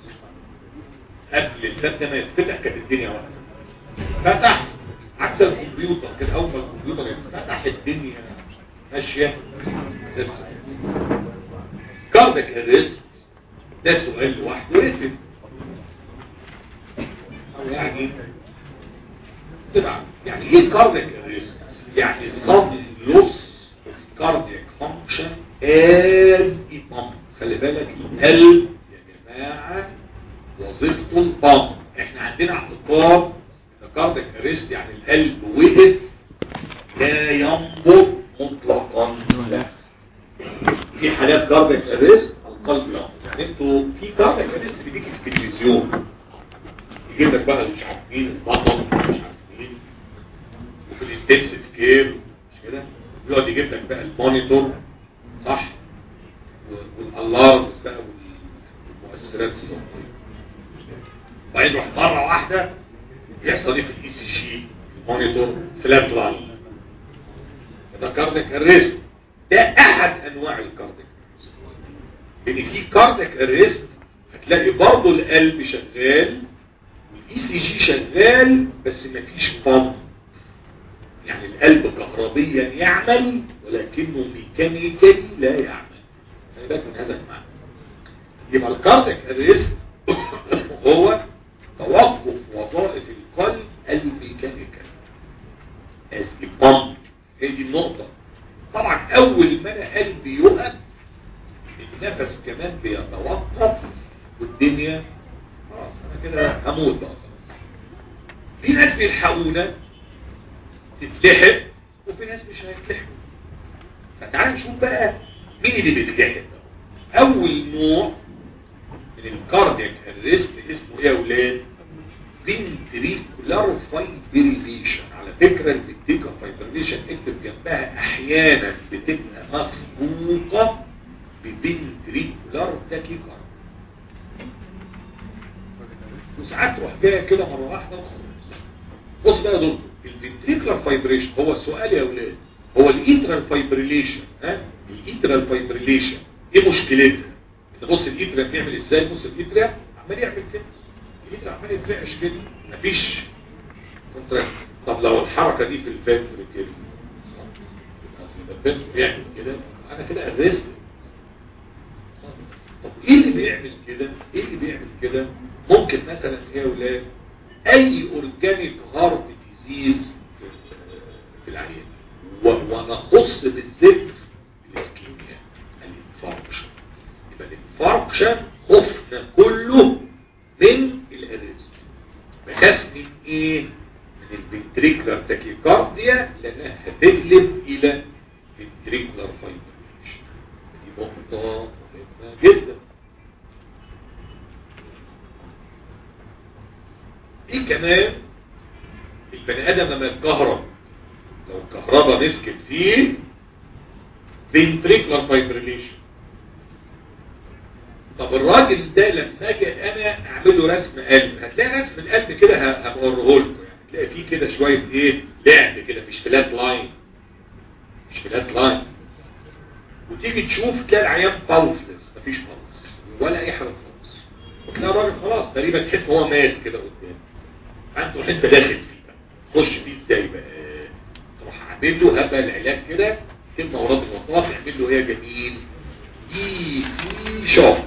قبل الباب ده ما يتفتح كانت الدنيا واقفه فتح عكس الكمبيوتر كده اول ما الكمبيوتر يتفتح الدنيا ماشيه زي السلام كاردك الريسك ده سؤال لوحده رتب او يعني طبعا يعني ايه كاردك الريسك يعني some loss of cardiac function as a pump خلي بالك القلب يا جماعة وظيفته البامب احنا عندنا اعتقاد ان كاردك اريست يعني القلب وقف لا ينبض مطلقا لا في حالات كاردك اريست القلب لا يعني انتوا في كاردك اريست بيجي في التلفزيون يجيب لك بقى مش عارف مين البطل مش عارف مين وفي الانتنسيف كير مش كده يقعد يجيب لك بقى المونيتور صح والالارمز بقى والمؤثرات الصوتيه وبعدين يروح مره واحده يحصل ايه في الاي سي جي المونيتور فلات لاين ده كارديك اريست ده احد انواع الكارديك لان في كارديك اريست هتلاقي برضه القلب شغال والاي سي جي شغال بس مفيش بامب يعني القلب كهربيا يعمل ولكنه ميكانيكالي لا يعمل خلي بالك من هذا المعنى يبقى الكارديك اريست هو توقف وظائف القلب الميكانيكال از بامب هي دي النقطه طبعا اول ما انا قلبي يقف النفس كمان بيتوقف والدنيا خلاص انا كده هموت بقى في ناس بيلحقونا تتلحق وفي ناس مش هيتلحقوا فتعال نشوف بقى مين اللي بيتلحق اول نوع من الكاردياك اريست اسمه ايه يا اولاد فينتريكولار فايبريليشن على فكره الفينتريكولار فايبريليشن اكتب جنبها احيانا بتبقى مسبوقه بفينتريكولار تاكيكارد وساعات تروح جايه كده مره واحده وخلاص بص بقى يا دكتور الفنتريكولار فايبريشن هو السؤال يا اولاد هو الايترال فايبريليشن ها الايترال فايبريليشن ايه مشكلتها ان بص الايترال بيعمل ازاي بص الايترال عمال يعمل كده الايترال عمال يترعش كده مفيش كونتراكت طب لو الحركه دي في الفنتر كده الفنتر بيعمل كده انا كده ارست طب ايه اللي بيعمل كده ايه اللي بيعمل كده ممكن مثلا يا اولاد اي اورجانيك هارت ديزيز في العيان ونخص بالذكر الاسكيميا الانفاركشن يبقى الانفاركشن خفنا كله من الاريزم بخاف من ايه من الفنتريكولار تاكيكارديا لانها هتقلب الى فنتريكولار فايبريشن دي نقطة مهمة جدا ايه كمان البني ادم لما يتكهرب لو الكهرباء مسكت فيه فنتريكولار فايبريليشن طب الراجل ده لما اجي انا اعمل له رسم قلب هتلاقي رسم القلب كده هبوريه لكم يعني تلاقي فيه كده شويه ايه لعب كده مش فلات لاين مش فلات لاين وتيجي تشوف تلاقي العيان بالسلس مفيش بالس ولا اي حاجه خالص وتلاقي الراجل خلاص تقريبا تحس ان هو مات كده قدام انت تروح انت داخل فيه بقى خش فيه ازاي بقى تروح عامل له هبه العلاج كده كلمه وراد المطاف يعمل له ايه يا جميل دي سي شوك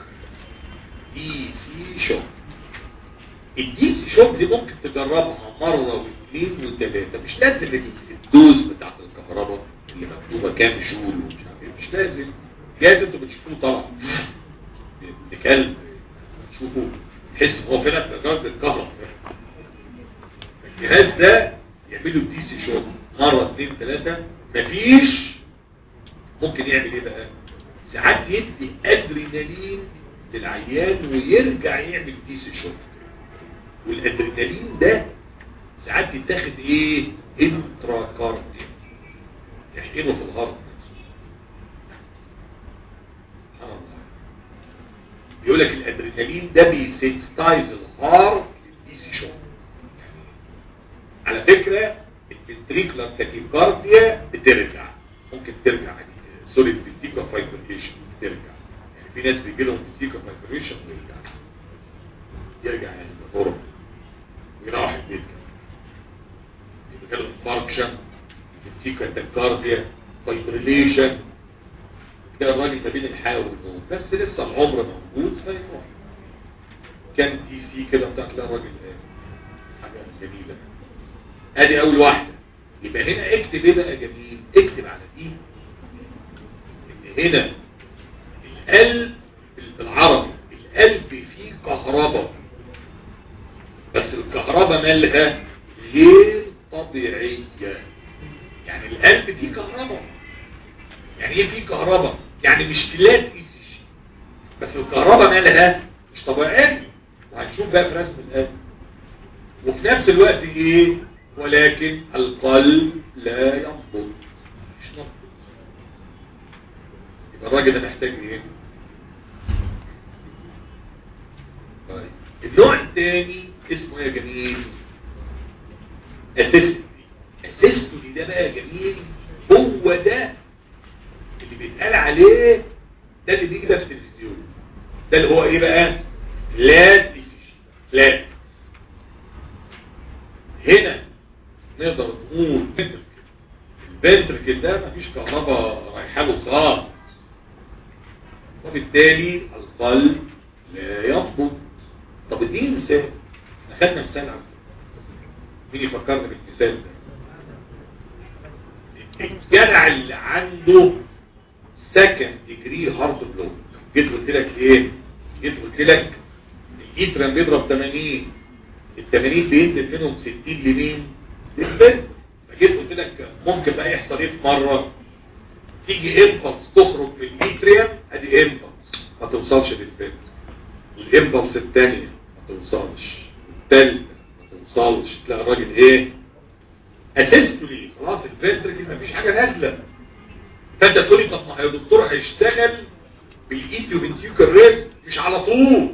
دي سي شوك الدي سي شوك دي ممكن تجربها مرة واثنين وثلاثة مش لازم الدوز بتاعت الكهرباء اللي مكتوبة كام جول ومش عارف ايه مش لازم جايز انتوا بتشوفوه طبعا بكلب تشوفوا تحس هو فعلا بجرد الكهرباء الجهاز ده يعملوا الدي سي شوك مرة اثنين ثلاثة مفيش ممكن يعمل ايه بقى ساعات يدي ادرينالين للعيان ويرجع يعمل دي سي شوك والادرينالين ده ساعات يتاخد ايه انترا كارديا يحقنه في الهارت سبحان الله بيقول لك الادرينالين ده بيسنسيتايز الهارت للدي سي شوك على فكره الفنتريكولار تاكيكارديا بترجع ممكن ترجع سوري الفنتيكا فايبريشن ترجع يعني في ناس بيجي لهم فنتيكا فايبريشن ويرجع يرجع يعني بفرم ويروح البيت كده يبقى له انفاركشن فنتيكا تاكارديا فايبريليشن كده الراجل ما بين الحياه والموت بس لسه العمر موجود فيروح كان تي سي كده بتاع تلاقي الراجل حاجه جميله ادي اول واحده يبقى هنا اكتب ايه بقى جميل اكتب على دي ان هنا القلب بالعربي القلب فيه كهرباء بس الكهرباء مالها غير طبيعية يعني القلب فيه كهرباء يعني ايه فيه كهرباء يعني مش فلات اي سي جي بس الكهرباء مالها مش طبيعية وهنشوف بقى في رسم القلب وفي نفس الوقت ايه ولكن القلب لا ينبض مش نبض يبقى الراجل ده محتاج ايه طيب النوع الثاني اسمه ايه يا جميل اسيستولي اسيستولي ده بقى يا جميل هو ده اللي بيتقال عليه ده اللي بيجي ده في التلفزيون ده اللي هو ايه بقى فلات فلات هنا نقدر نقول فنتركل الفنتركل ده مفيش كهرباء رايحه له خالص وبالتالي القلب لا ينبض طب اديني مثال اخدنا مثال عن مين يفكرنا بالمثال ده الجدع اللي عنده سكند ديجري هارد بلوك جيت قلت لك ايه جيت قلت لك الجيتران بيضرب 80 ال 80 بينزل منهم 60 لمين للبنت فجيت قلت لك ممكن بقى يحصل ايه في مره تيجي امبلس تخرج من الاتريم ادي امبلس ما توصلش للبنت الامبلس الثانيه ما توصلش الثالثه ما توصلش تلاقي الراجل ايه اسيستولي خلاص الفنتركل ما فيش حاجه نازله فانت تقول لي طب ما يا دكتور هيشتغل بالايديو فنتيوكال ريز مش على طول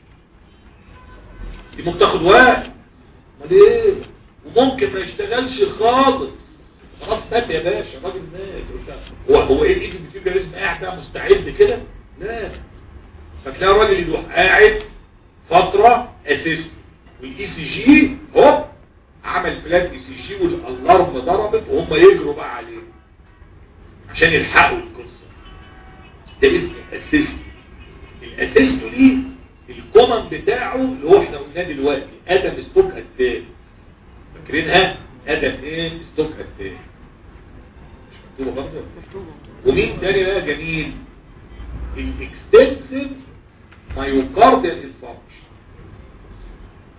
دي ممكن تاخد وقت امال ايه وممكن ما يشتغلش خالص خلاص مات يا باشا الراجل مات هو هو ايه الايديو فنتيوكال ريز قاعد بقى مستعد كده لا فتلاقي الراجل يروح قاعد فتره اسيست والاي سي جي هوب عمل فلات اي سي جي والالارم ضربت وهم يجروا بقى عليه عشان يلحقوا القصة ده اسم الاسيست الاسيست دي الكومن بتاعه اللي هو احنا قلناه دلوقتي ادم ستوك اتاك فاكرينها ادم ايه ستوك اتاك مش مكتوبه برضه ومين تاني بقى جميل الاكستنسيف مايوكارديال انفاركشن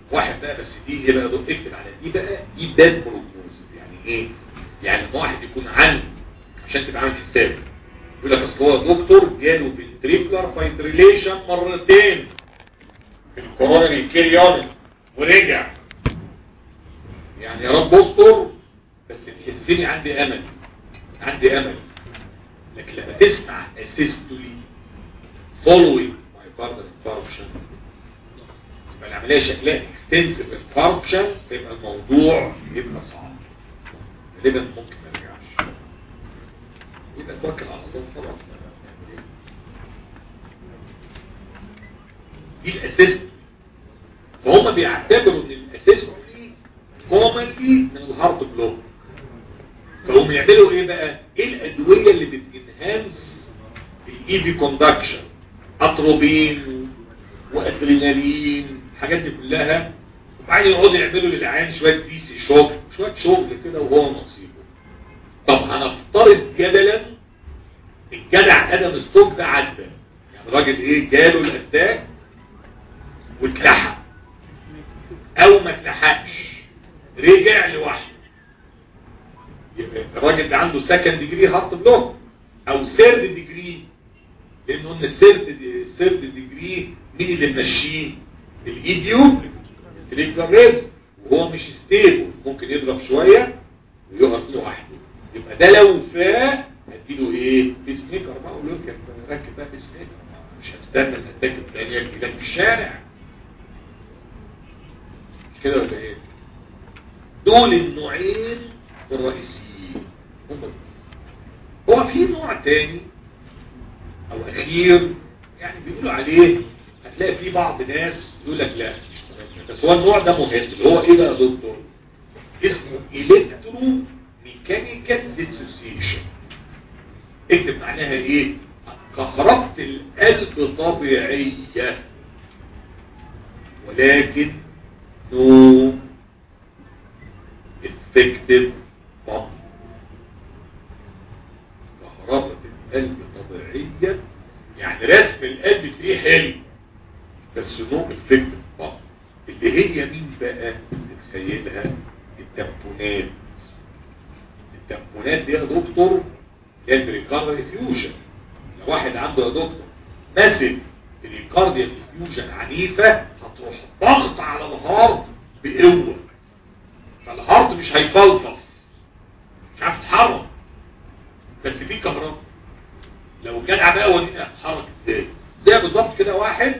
واحد بقى بس دي ايه بقى دول اكتب على دي بقى دي باد بروجنوزز يعني ايه يعني لما واحد يكون عنده عشان تبقى عامل حساب يقول لك اصل هو دكتور جاله فنتريكولار فايبريليشن مرتين في الكورونري كيريون ورجع يعني يا رب استر بس تحسني عندي امل عندي امل لكن لما تسمع اسيستولي فولوينج مايوكاردال انفاركشن يبقى العمليه شكلها اكستنسيف انفاركشن يبقى الموضوع يبقى صعب غالبا ممكن ما يرجعش يبقى توكل على الله خلاص دي الاسيست فهم بيعتبروا ان الاسيستولي كومنلي من الهارت بلوك فهم يعملوا ايه بقى ايه الادويه اللي بتنهانس الايفي كوندكشن اتروبين وادرينالين الحاجات دي كلها وبعدين يقعدوا يعملوا للعيان شويه دي سي شوك شويه شغل كده وهو نصيبه طب هنفترض جدلا الجدع ادم ستوك ده عدى يعني الراجل ايه جاله الاتاك واتلحق او ما اتلحقش رجع لوحده يبقى الراجل ده عنده سكند ديجري هارت بلوك او سيرد ديجري لانه قلنا السيرد السيرد ديجري مين اللي ماشيه الايديو التريكلر ريز وهو مش ستيبل ممكن يضرب شويه ويقف لوحده يبقى ده لو فاق هديله ايه بيس ميكر بقى اقول له ركب بقى بيس ميكر مش هستنى الاتاك الثانيه كده في الشارع مش كده ولا ايه دول النوعين الرئيسيين هم دول. هو في نوع تاني او اخير يعني بيقولوا عليه هتلاقي في بعض ناس يقول لك لا بس هو النوع ده مهم اللي هو ايه بقى يا دكتور اسمه الكترو ميكانيكال ديسوسيشن اكتب معناها ايه كهربة القلب طبيعية ولكن نو effective pump كهربة القلب طبيعية يعني رسم القلب تلاقيه حلو بس نو effective pump اللي هي مين بقى تتخيلها التمبونات التمبونات دي يا دكتور هي البريكارديال فيوجن لو واحد عنده يا دكتور ماسك بريكارديال فيوجن عنيفة هتروح ضغط على الهارت بقوة فالهارت مش هيفلفص مش عارف يتحرك بس في كهرباء لو الجدع بقى وريني هتتحرك ازاي زي بالظبط كده واحد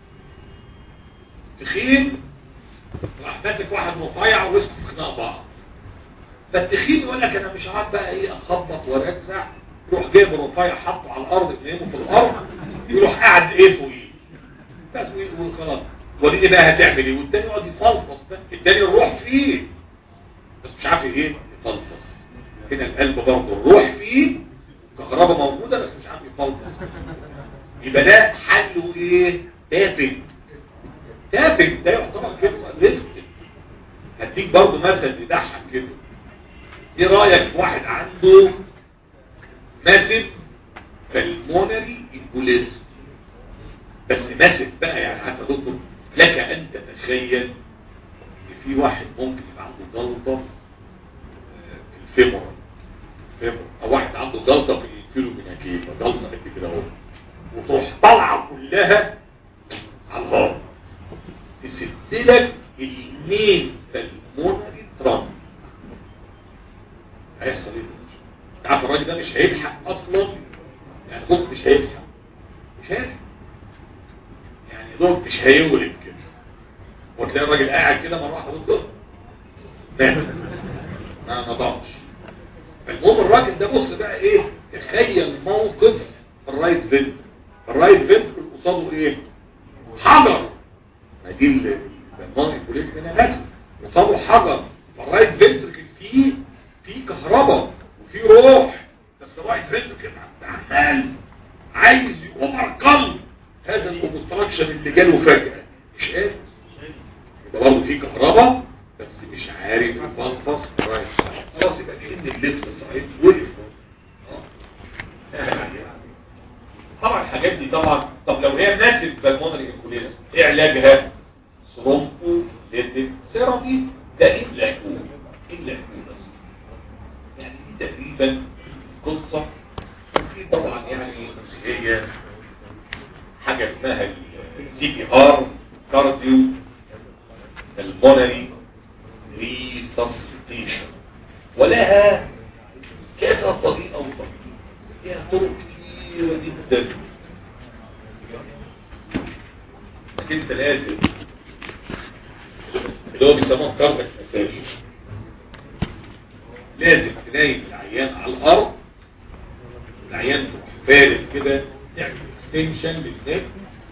تخين راح ماسك واحد رفيع واسمه في خناق بعض فالتخين يقول لك انا مش عارف بقى ايه اخبط وارزع يروح جايب رفيع حطه على الارض ينامه في الارض يروح قاعد ايه فوقيه بس وخلاص وريني بقى هتعمل ايه والتاني يقعد يفلفص بقى التاني الروح فيه بس مش عارف ايه يفلفص هنا القلب برضه الروح فيه كهرباء موجوده بس مش عارف يفلفص يبقى ده حله ايه تابنج تابنج ده يعتبر كلمه ريسك هديك برضه مثل يضحك كده ايه رايك في واحد عنده ماسف فالمونري امبوليزم بس ماسف بقى يعني عارف يا دكتور لك ان تتخيل ان في واحد ممكن يبقى عنده جلطه في الفيمور فيمور او واحد عنده جلطه في الفيلوميناكيفا جلطه قد كده اهو وتروح طالعه كلها على الهارت تسد لك المين فالمونري ترامب هيحصل ايه عارف الراجل ده مش هيلحق اصلا يعني بص مش هيلحق مش هيلحق يعني دوب مش هيولد كده وتلاقي الراجل قاعد كده مره واحده دوب مات ما ما ضاعش فالمهم الراجل ده بص بقى ايه تخيل موقف الرايت فينت الرايت فينت قصاده ايه حجر ما دي الماني بوليس هنا بس قصاده حجر فالرايت فينتركل فيه في كهرباء وفي روح بس الرايت فينتركل عمال عايز يقوم ارقم هذا الاوبستراكشن اللي جاله فجأة مش قادر يبقى برضه في كهرباء بس مش عارف يفلفص رايت خلاص يبقى كأن الليفت سايد وقف طبعا الحاجات دي طبعا طب لو هي ناسف بالمونري انكوليزم ايه علاجها؟ ثرومبو قوي ده الا هو الا هو بس يعني دي تقريبا قصة وفي طبعا يعني هي حاجة اسمها السي بي ار كارديو المونري ريسسيتيشن ولها كذا طريقة وطريقة ليها طرق كتيرة جدا لكن انت لازم اللي هو بيسموه كاردك مساج لازم تنايم العيان على الارض العيان تروح فارد كده تعمل اكستنشن للنك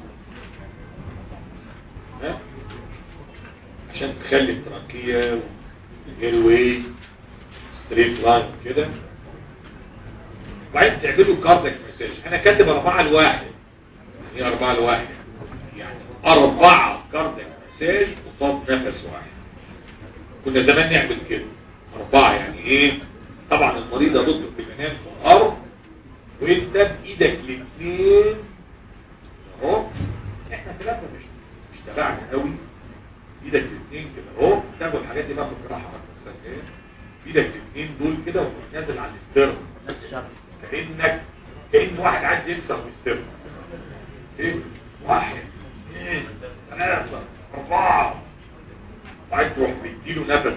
ها عشان تخلي التراكية والايروي ستريت لاين كده وبعدين تعملوا كاردك مساج انا كاتب اربعة لواحد يعني اربعة لواحد يعني اربعة كاردك مساج قصاد نفس واحد كنا زمان نعمل كده اربعة يعني ايه طبعا المريض يضط بمنام في الارض وانت بايدك الاثنين اهو احنا كلامنا مش مش تبعنا قوي ايدك الاثنين كده اهو تاخد الحاجات دي بقى في الجراحه بقى ايه ايدك الاثنين دول كده وتروح نازل على الاسترن كانك كان واحد عايز يكسر الاسترن ايه واحد اثنين ثلاثه اربعه وعايز تروح مديله نفس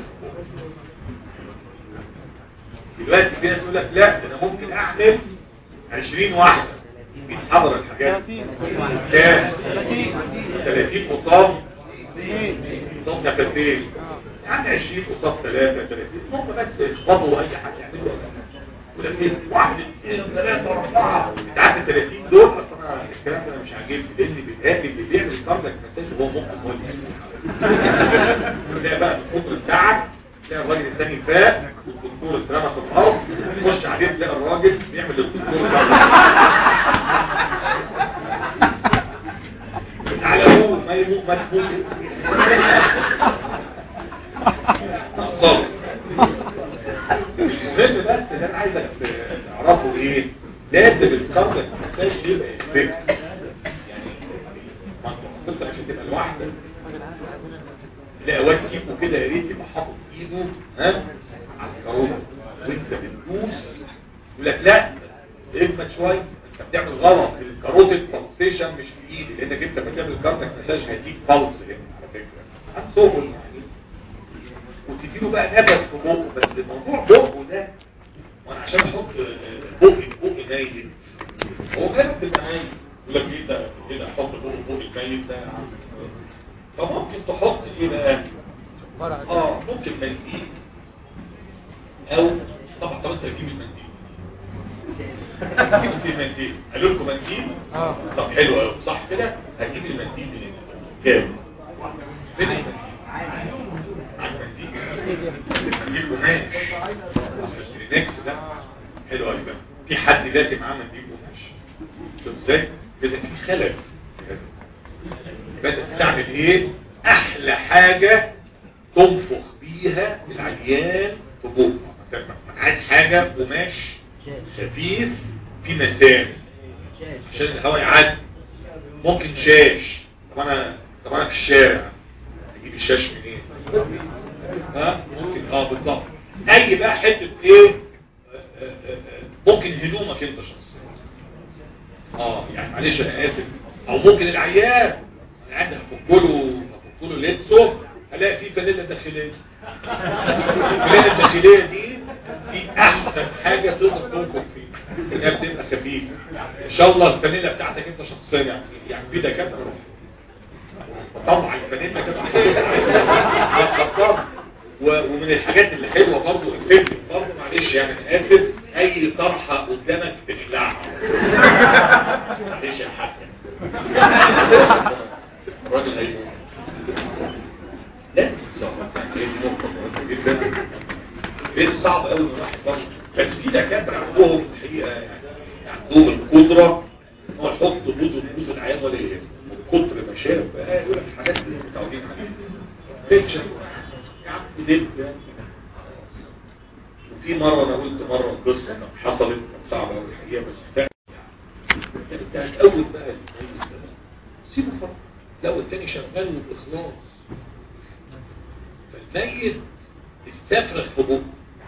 دلوقتي في ناس يقول لك لا ده انا ممكن اعمل 20 واحده بيتحضر الحاجات كام 30 قصام قصام نفسين يعني 20 قصام 3 30 هم بس يخبطوا اي حاجه يعملوا ولكن واحد اثنين ثلاثة أربعة تعدي 30 دول أصلا الكلام ده مش عاجبني لأن بيتهيألي اللي بيعمل كاردك مساج هو ممكن مولي تلاقي بقى القطر بتاعك تلاقي الراجل الثاني فات والدكتور اترمى في الأرض تخش عليه تلاقي الراجل بيعمل الدكتور على هو ما يموت ما تموت صبر المهم بس اللي انا عايزك تعرفه ايه لازم الكاردك مساج يبقى افكت يعني ما انت مش هتبقى لوحدك لا واد فيكم كده يا ريت يبقى حاطط ايده ها على الكاروت وانت بتدوس يقول لك لا اجمد شويه انت بتعمل غلط الكاروت البلسيشن مش في ايدي لانك انت بتعمل كاردك مساج هيديك بلس هنا على فكره هتصوبه يعني وتديله بقى نفس في بقه بس الموضوع بقه ده وانا عشان احط بقي بقي ميت هو جاب بالميت يقول لك ايه ده كده احط بقي بقي الميت ده فممكن تحط ايه بقى اه ممكن منديل او طبعا طب انت تجيب المنديل هتجيب المنديل قالوا لكم منديل اه طب حلو قوي صح كده هتجيب المنديل منين كام فين المنديل عن منديل منديل قماش الرينكس ده حلو قوي بقى في حد دلوقتي معاه منديل قماش شوف ازاي اذا في خلل يبقى تستعمل ايه احلى حاجة تنفخ بيها العيان في بقه عايز حاجة قماش خفيف في مسام عشان الهواء يعدي ممكن شاش طب انا طب انا في الشارع اجيب الشاش منين ها ممكن اه بالظبط اي بقى حته ايه آه، آه، آه، ممكن هدومك انت شخصيا اه يعني معلش انا اسف او ممكن العيان انا عندي هفكله هفكله لبسه الاقي فيه فانيلا داخليه الفانيلا الداخليه دي دي احسن حاجه تقدر تنفخ فيها انها بتبقى خفيفه ان شاء الله الفانيلا بتاعتك انت شخصيا يعني يعني في دكاتره طبعا الفانيلا كده و- ومن الحاجات اللي حلوه برضه الفكر برضه معلش يعني انا اسف اي طرحه قدامك بتخلعها معلش يا حاج الراجل هيموت لازم تصرف يعني هي دي نقطه مهمه جدا غير صعب قوي ان الواحد برضه بس في دكاتره عندهم الحقيقه يعني عندهم القدره ان هو يحط بوز بوز العيان ولا ايه من كتر ما شاف بقى يقول لك الحاجات اللي متعودين عليها فيكشن يا عم ديت وفي مرة أنا قلت مرة قصة إنها حصلت كانت صعبة أوي الحقيقة بس فعلا يعني أنت هتقول بقى الميت ده سيبه فرق لو التاني شغال وبإخلاص الميت استفرغ في بقه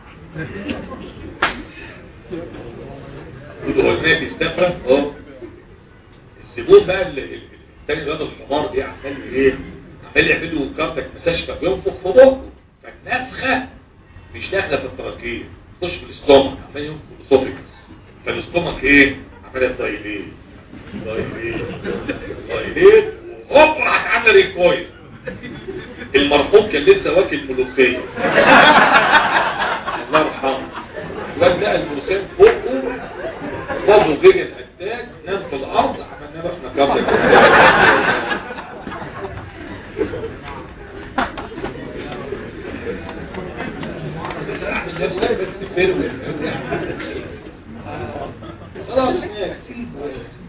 يقول هو الميت استفرغ اه الزبون بقى اللي اللي- التاني الواد الحمار دي عمال ايه عمال يعمل له كارتك مساج فبينفخ في بقه فالنفخه مش داخله في التراكيه تخش في الاستومك عمال ينفخ في الاسوفيكس فالاستومك ايه عمال دايليت دايليت دايليت هوب راحت عامله ريكويل المرحوم كان لسه واكل ملوخيه الله يرحمه الواد لقى الملوخيه في بقه برضه جه الاتاك نام في الارض عملنا له احنا كابتن بس اعمل نفسك بس فيلم خلاص ماشي سيبه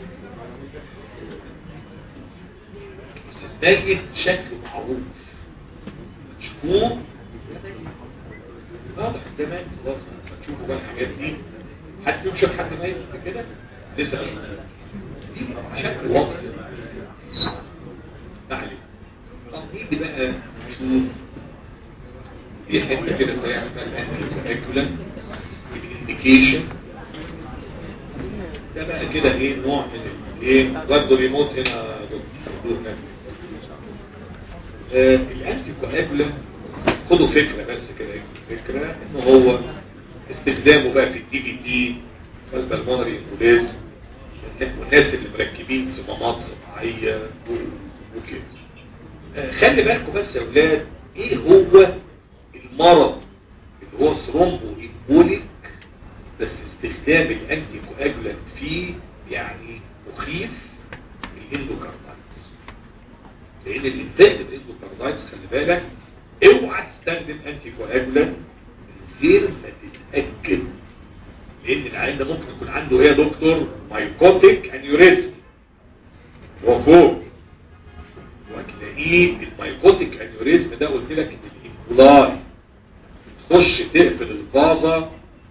بس الميت شكله معروف تشوفوه واضح ده ميت خلاص هتشوفوا بقى الحاجات دي حد فيهم شاف حد ميت قبل كده لسه اشوف دي شكل واضح ما علينا طب نيجي بقى نشوف في حته كده سريعه اسمها الانتيكولاكولان الانديكيشن ده بقى كده ايه نوع من الايه ودوا ريموت هنا يا دكتور هناك آه، الانتيكولاكولان خدوا فكره بس كده فكره ان هو استخدامه بقى في الدي بي تي والبلمونري امبوليز والناس اللي مركبين صمامات صناعيه و- وكده آه، خلي بالكم بس يا اولاد ايه هو المرض اللي هو ثرومبو امبوليك بس استخدام الانتي كواجولانت فيه يعني مخيف الاندوكاردايتس لان اللي زائد الاندوكاردايتس خلي بالك اوعى تستخدم انتي كواجولانت من غير ما تتاكد لان العيان ده ممكن يكون عنده ايه يا دكتور مايكوتيك انيوريزم هو فوق وهتلاقيه المايكوتيك انيوريزم ده قلت لك ان الانكولاي تخش تقفل الفازة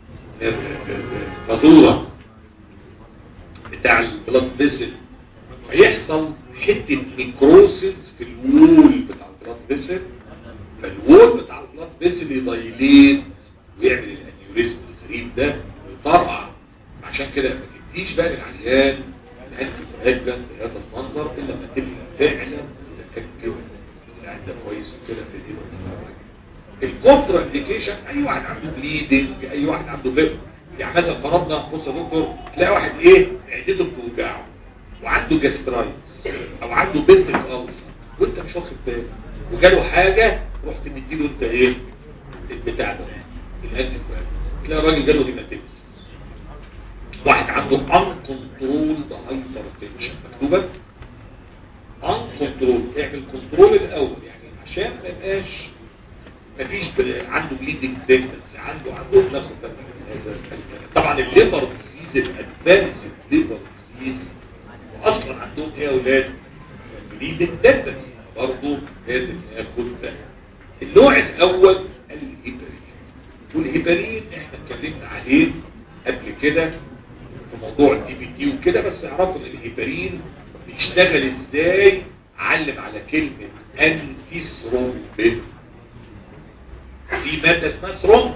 الفازورة بتاع البلاد فيسل فيحصل حتة نيكروسيس في الوول بتاع البلاد فيسل فالوول بتاع البلاد فيسل يضيلين ويعمل الانيوريزم الغريب ده ويطرقع عشان كده ما تديش بقى للعيان الانتي كواجلانت بهذا المنظر الا لما تبقى فعلا متاكد ان العيان ده كويس وكده في ايده الكونترا انديكيشن اي واحد عنده بليدنج اي واحد عنده بيب يعني مثلا فرضنا بص يا دكتور تلاقي واحد ايه معدته بتوجعه وعنده جاسترايتس او عنده بنتك ألسر وانت مش واخد بالك وجاله حاجه رحت مديله انت ايه البتاع ده الانتي تلاقي الراجل جاله هيماتيمس واحد عنده ان كنترول هايبر تنشن مكتوبه ان كنترول اعمل كنترول الاول يعني عشان ما يبقاش مفيش بل- عنده بليدنج بريجنسي عنده عنده ناخد بالنا من هذا الكلام طبعا الليبر ديزيز الادفانس ليبر ديزيز واصلا عندهم ايه يا اولاد بليدنج بريجنسي برضه لازم ناخد بالنا النوع الاول الهيبرين والهيبرين احنا اتكلمنا عليه قبل كده في موضوع الدي بي تي وكده بس اعرفوا ان الهيبرين بيشتغل ازاي علم على كلمه انتي ثرومبين في مادة اسمها ثرومبين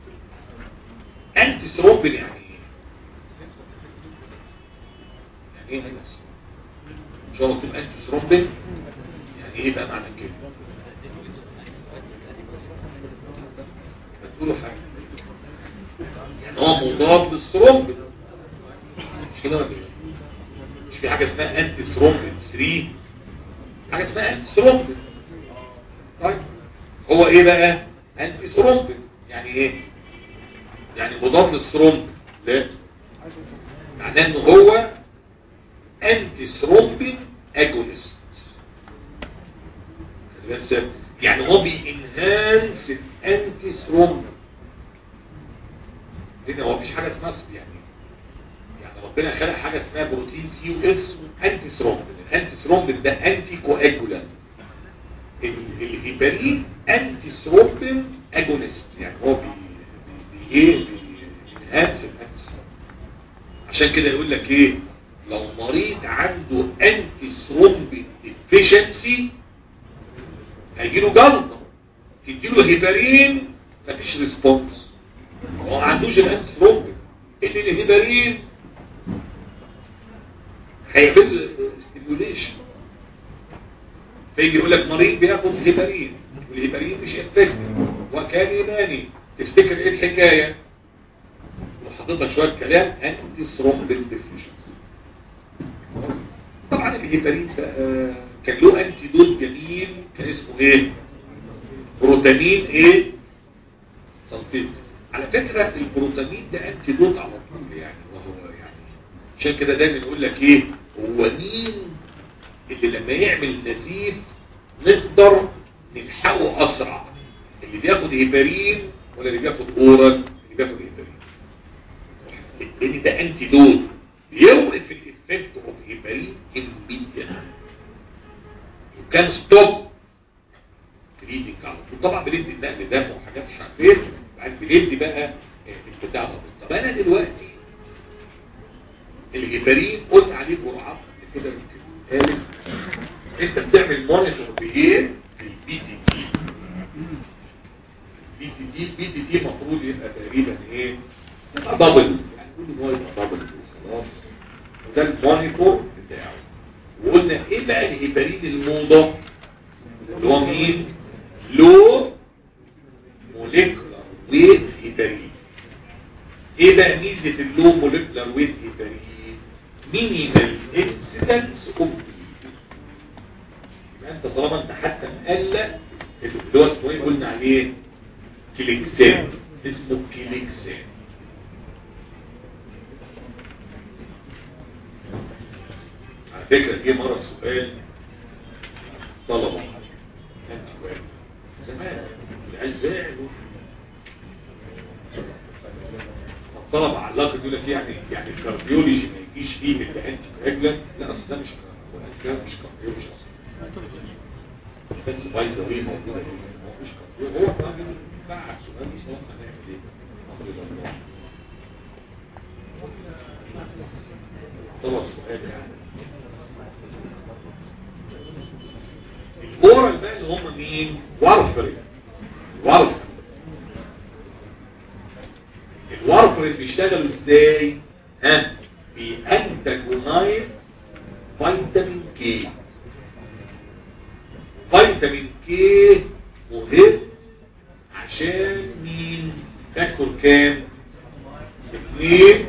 انتي ثرومبين يعني ايه؟ يعني ايه هنا مش هو مكتوب انتي ثرومبين يعني ايه بقى معنى كده ما تقولوا حاجة يعني هو مضاد للثرومبين مش كده ولا ايه؟ مش في حاجة اسمها انتي ثرومبين 3 حاجة اسمها انتي ثرومبين طيب هو ايه بقى انتي ثرومبين يعني ايه يعني مضاد للثرومبين لا معناه ان هو انتي ثرومبين اجونست بس يعني هو بينهانس الانتي ثرومبين لان هو مفيش حاجه اسمها يعني يعني ربنا خلق حاجه اسمها بروتين سي و اس انتي ثرومبين الانتي ثرومبين ده انتي كواجولانت الهيبرين انتي ثرومبين اجونست يعني هو بي بي ايه بينهانس الانتي عشان كده يقول لك ايه لو مريض عنده انتي ثرومبين ديفيشنسي هيجي له جلطه في تديله هيبارين مفيش ريسبونس هو ما عندوش الانتي ثرومبين اللي الهيبارين هيعمل ستيميوليشن فيجي يقول لك مريض بياخد هيبارين والهيبارين مش افكتيف وكان يماني تفتكر ايه الحكايه وحاطط لك شويه كلام انتي ثرومبين ديفيشن طبعا الهيبارين بقى كان له انتي دوت جميل كان اسمه ايه بروتامين ايه سلفيت على فكرة البروتامين ده انتي دوت على طول يعني وهو يعني عشان كده دايما يقول لك ايه هو مين اللي لما يعمل نزيف نقدر نلحقه اسرع اللي بياخد هيبارين ولا اللي بياخد اورال اللي بياخد هيبارين لان ده انتي دوت يوقف الافكت اوف هيبارين immediately you can stop bleeding على طول طبعا بندي النقل دم وحاجات مش عارف ايه بعد بندي بقى البتاع ده طب انا دلوقتي الهيبارين قلت عليه جرعات كده قالت انت بتعمل مونيتور بايه بالبي تي تي البي تي تي البي تي تي المفروض يبقى تقريبا ايه يبقى دبل يعني قول ان هو يبقى دبل خلاص وده المونيتور بتاعه وقلنا ايه بقى الهيبارين الموضه اللي هو مين لو موليكولار ويت هيبارين ايه بقى ميزه اللو موليكولار ويت هيبارين مينيمال انسيدنس اوف يبقى انت طالما انت حتى مقلق اللي هو اسمه ايه قلنا عليه كليكسان اسمه كليكسان على فكرة جه مرة سؤال طلبة زمان العيال زعلوا الطلبة علقت يقول لك يعني يعني الكارديولوجي ما يجيش فيه من الانتي كواجلانت لا اصل ده مش كلام مش كارديولوجي اصلا بس بايظه ايه موجوده هو مش كارديولوجي هو راجل بعت سؤال مش خلاص هنعمل ايه؟ امر الله طلب السؤال يعني الاورال بقى اللي هم مين وارفرين وارفرين الوارفرين بيشتغلوا ازاي ها بيانتاجونايز فيتامين كي فيتامين كي مهم عشان مين فاكتور كام اثنين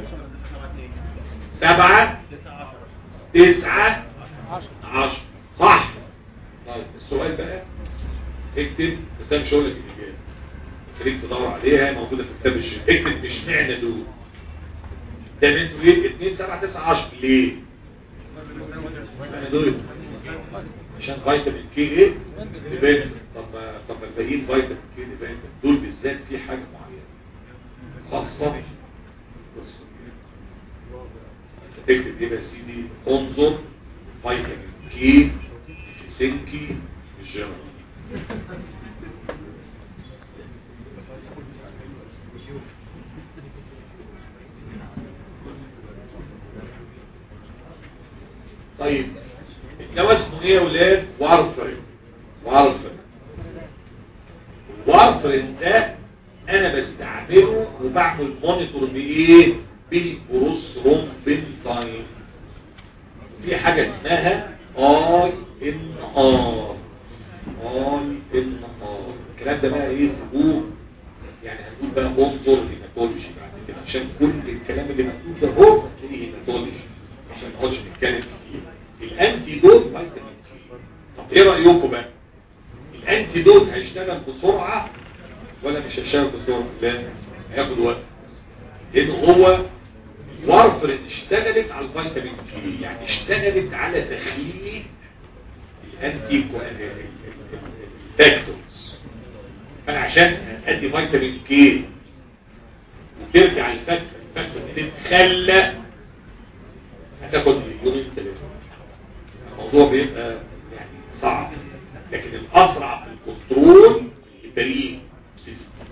سبعة تسعة عشر صح طيب السؤال بقى اكتب بس انا مش هقول لك الاجابه خليك تدور عليها موجوده في كتاب الشيخ اكتب مش معنى دول ده من انتوا ايه 2 7 9 10 ليه؟ معنى دول عشان فيتامين كي ايه؟ يبان طب ما طب ما الباقيين فيتامين كي يبان دول بالذات في حاجه معينه خاصه قصه تكتب ايه بقى يا سيدي انظر فيتامين كي سنكي الجرم طيب الدواء اسمه ايه يا ولاد وارفرين وارفرين وارفرين ده انا بستعمله وبعمل مونيتور بايه بالبروسترومبين تايم في حاجه اسمها اي ان ار اي ان ار الكلام ده بقى ايه سيبوه يعني هنقول بقى انظر هيماتولوجي بعد كده عشان كل الكلام اللي مكتوب ده هو هتلاقيه هيماتولوجي عشان ما نقعدش نتكلم كتير الانتي دوت فيتامين كي طب ايه رايكم بقى الانتي دوت هيشتغل بسرعه ولا مش هيشتغل بسرعه لا هياخد وقت لان هو وارفرين اشتغلت على الفيتامين كي يعني اشتغلت على تخليق الانتي فاكتورز فانا عشان ادي فيتامين كي وترجع الفاكتور تتخلى هتاخد يومين ثلاثه الموضوع بيبقى يعني صعب لكن الاسرع في الكنترول البريء سيستم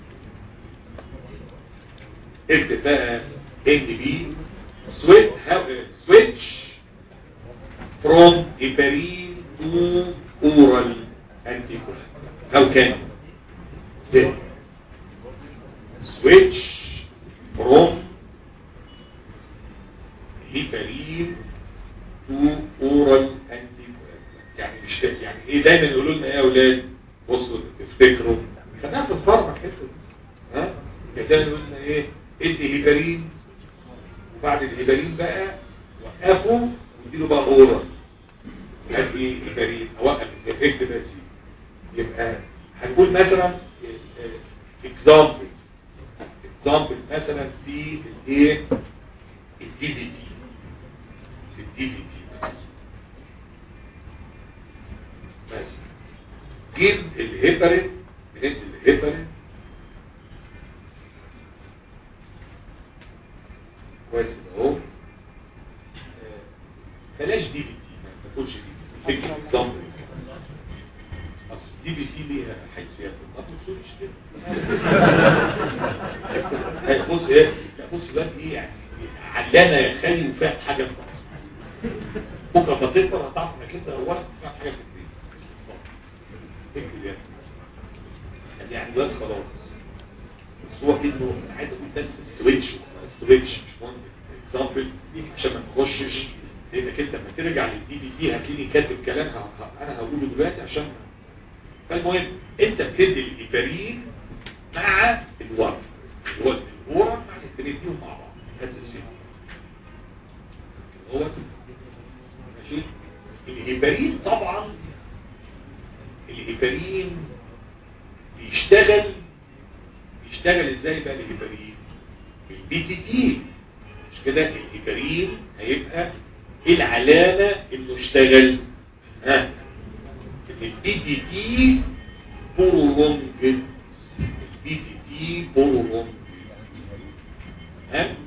اكتب بقى ان بي switch from heparin to oral anticoagulant how can then switch from heparin to oral anticoagulant يعني مش فاهم يعني ايه دايما يقولوا لنا ايه يا اولاد بصوا تفتكروا خدناها في الفارما الحته دي ها كان دايما يقولوا لنا ايه ادي هيبارين وبعد الهيبارين بقى وقفوا واديله بقى اورال ادي هيبارين اوقف الافكت بس يبقى هنقول مثلا اكزامبل اكزامبل مثلا في الايه الدي في تي في الدي في تي بس جيب الهيبرين بندي الهيبرين كويس كده اهو بلاش دي في تي ما تقولش دي في تي اكزامبل اصل دي في تي ليها حيثيات ما تقولش كده بص ايه بص بقى ايه يعني علانه يا خالي وفاهم حاجه في مصر بكره ما تكبر هتعرف انك انت اولا تفهم حاجه في الدين اكتب يعني يعني دلوقتي خلاص بس هو انه عايز اقول بس السويتش السويتش مش مهم اكزامبل عشان ما تخشش لانك انت لما ترجع للدي دي تي هتلاقيني كاتب كلام انا هقوله دلوقتي عشان فالمهم انت بتدي الهيبارين مع الورف اللي هو الورم مع الاثنين فيهم مع بعض هذا السن هو ماشي الهيبارين طبعا الهيبارين بيشتغل بيشتغل ازاي بقى الهيبارين البي تي تي مش كده الهيبارين هيبقى ايه العلامه انه اشتغل ها البي تي تي بورونج البي تي تي بورونج ها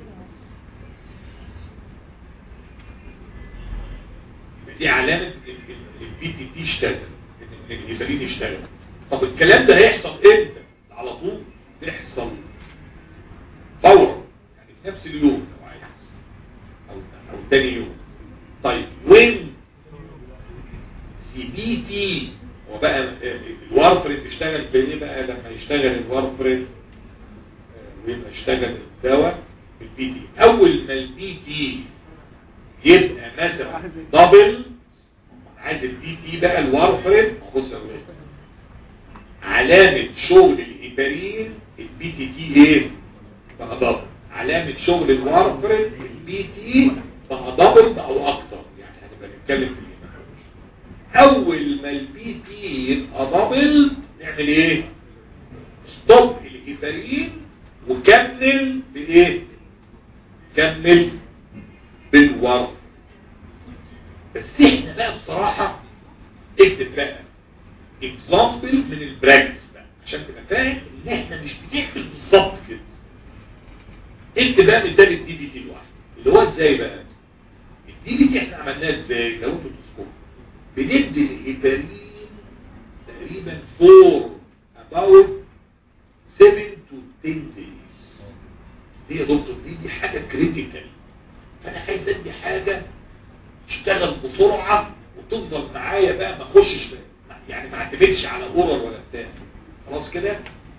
دي علامة البي تي تي اشتغل ان الهيبرين اشتغل طب الكلام ده هيحصل امتى على طول بيحصل فورا يعني في نفس اليوم لو عايز او او تاني يوم طيب وين سي بي تي هو بقى الوارفرين تشتغل بايه بقى لما يشتغل الوارفرين ويبقى يشتغل الدواء البي تي اول ما البي تي يبقى مثلا دبل عايز البي تي بقى الوارفرين بص يا ولاد علامة شغل الهيبارين البي تي تي ايه بقى دبل علامة شغل الوارفرين البي تي بقى دبل او اكتر يعني هنبقى نتكلم في اول ما البي تي يبقى دبل نعمل ايه ستوب الهيبارين وكمل بايه كمل بالورف بس احنا بقى بصراحة اكتب بقى اكزامبل من البراكتس بقى عشان تبقى فاهم ان احنا مش بنعمل بالظبط كده اكتب بقى مثال الدي بي تي الواحد اللي هو ازاي بقى الدي بي تي احنا عملناه ازاي لو انتوا تذكروا بندي الهيبارين تقريبا فور about 7 to 10 days دي يا دكتور دي دي حاجة كريتيكال فانا عايز ادي حاجة تشتغل بسرعة وتفضل معايا بقى ما اخشش يعني ما اعتمدش على اورال ولا بتاع خلاص كده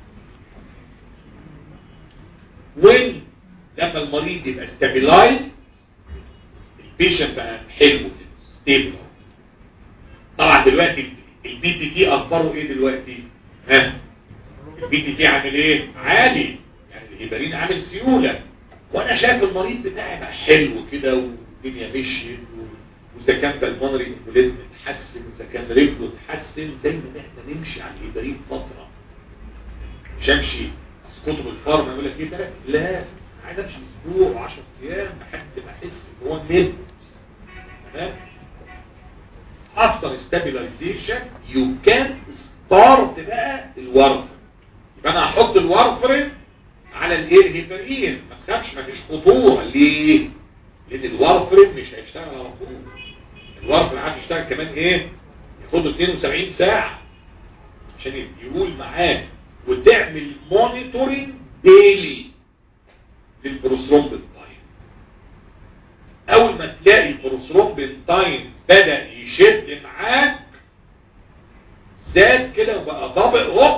وين لما المريض يبقى ستابلايز البيشنت بقى حلو كده ستيبل طبعا دلوقتي البي تي تي اخباره ايه دلوقتي ها البي تي تي عامل ايه عالي يعني الهيبارين عامل سيوله وانا شايف المريض بتاعي بقى حلو كده والدنيا مشيت واذا كان بالمونري امبوليزم اتحسن واذا كان رجله اتحسن دايما احنا نمشي على الهيبارين فتره مش امشي اسقطه بالفارما يقول لك ايه ده لا عايز امشي اسبوع 10 ايام لحد ما احس ان هو نت تمام after stabilization you can start بقى الورفر يبقى انا هحط الورفرين على الايه الهيبرين ما تخافش ما فيش خطوره ليه لان الورفرين مش هيشتغل على طول الورفرين عارف يشتغل كمان ايه ياخد 72 ساعه عشان يقول معاك وتعمل مونيتورنج ديلي للبروسترومبين تايم اول ما تلاقي البروسترومبين تايم بدأ يشد معاك زاد كده وبقى ضابط هوب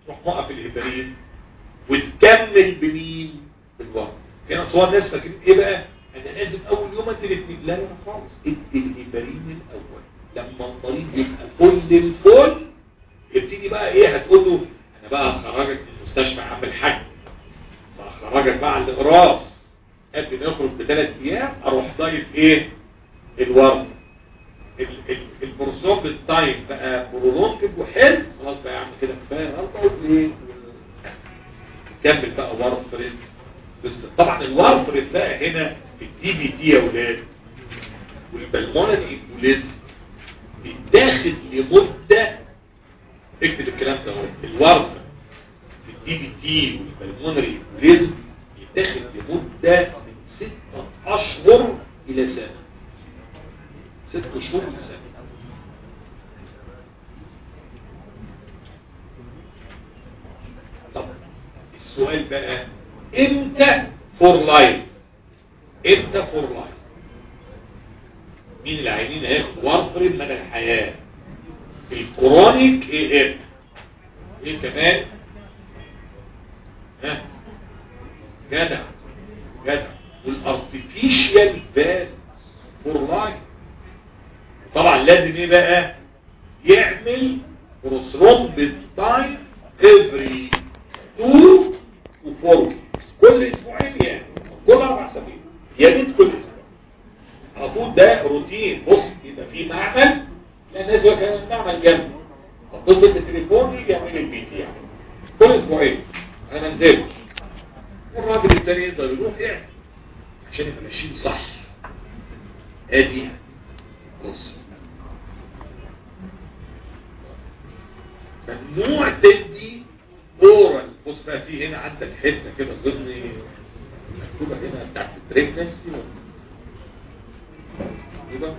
تروح موقف الهبارين وتكمل بمين بالورم هنا صور ناس فاكرين ايه بقى انا لازم اول يوم ادي الاثنين لا لا خالص ادي الهبارين الاول لما المريض يبقى فل الفل يبتدي بقى ايه هتقول له انا بقى هخرجك من المستشفى عم الحاج فهخرجك بقى على الاقراص قبل ما يخرج بثلاث ايام اروح ضايف ايه الورم البروسوم بالتايم بقى برولونج وحلو خلاص بقى يا عم كده كفايه غلطه ايه كمل بقى وارفرين بس طبعا الوارفرين بقى هنا في الدي بي تي يا ولاد والبلمونري امبوليزم بيتاخد لمده اكتب الكلام ده اهو الوارفرين في الدي بي تي والبلمونري امبوليزم بيتاخد لمده من ستة اشهر الى سنه ست شهور لسنة طب السؤال بقى امتى فور لايف امتى فور لايف مين العينين هياخد وارفرين مدى الحياة الكرونيك ايه ايه ايه كمان ها جدع جدع والارتفيشيال فال فور لايف طبعا لازم ايه بقى يعمل بروسرومب تايم افري 2 و 4 كل اسبوعين يعني كل اربع اسابيع يا ريت كل اسبوع على طول ده روتين بص يبقى في معمل لا الناس بقى كان المعمل جنبي اتصل بالتليفون يجي يعمل لي البيت يعني كل اسبوعين انا ما نزلتش والراجل التاني يقدر يروح يعني عشان يبقى ماشيين صح ادي بص ممنوع تدي اورال بص بقى في هنا عندك حته كده ضمن مكتوبه هنا بتاعت البريجنسي يبقى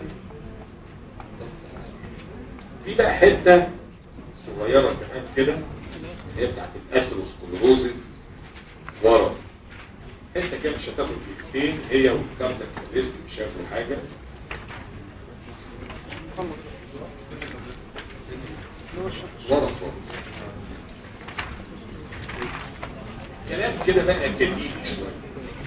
في بقى حته صغيره كمان كده هي بتاعت الاسروسكلروزز ورا حته كده مش هتاخد دقيقتين هي والكاردك ريسك مش هياخدوا حاجه ورا خالص كلام كده بقى كديد شويه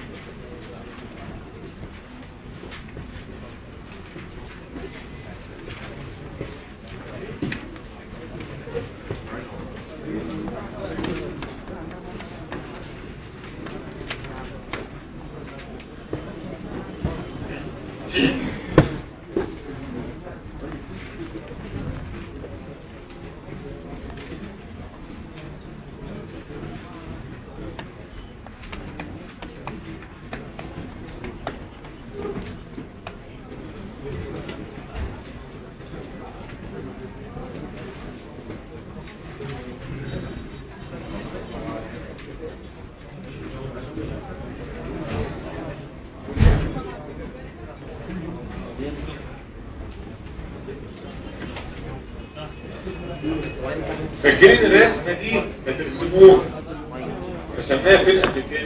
فاكرين الرسمة دي ما ترسموها رسمناها فين قبل كده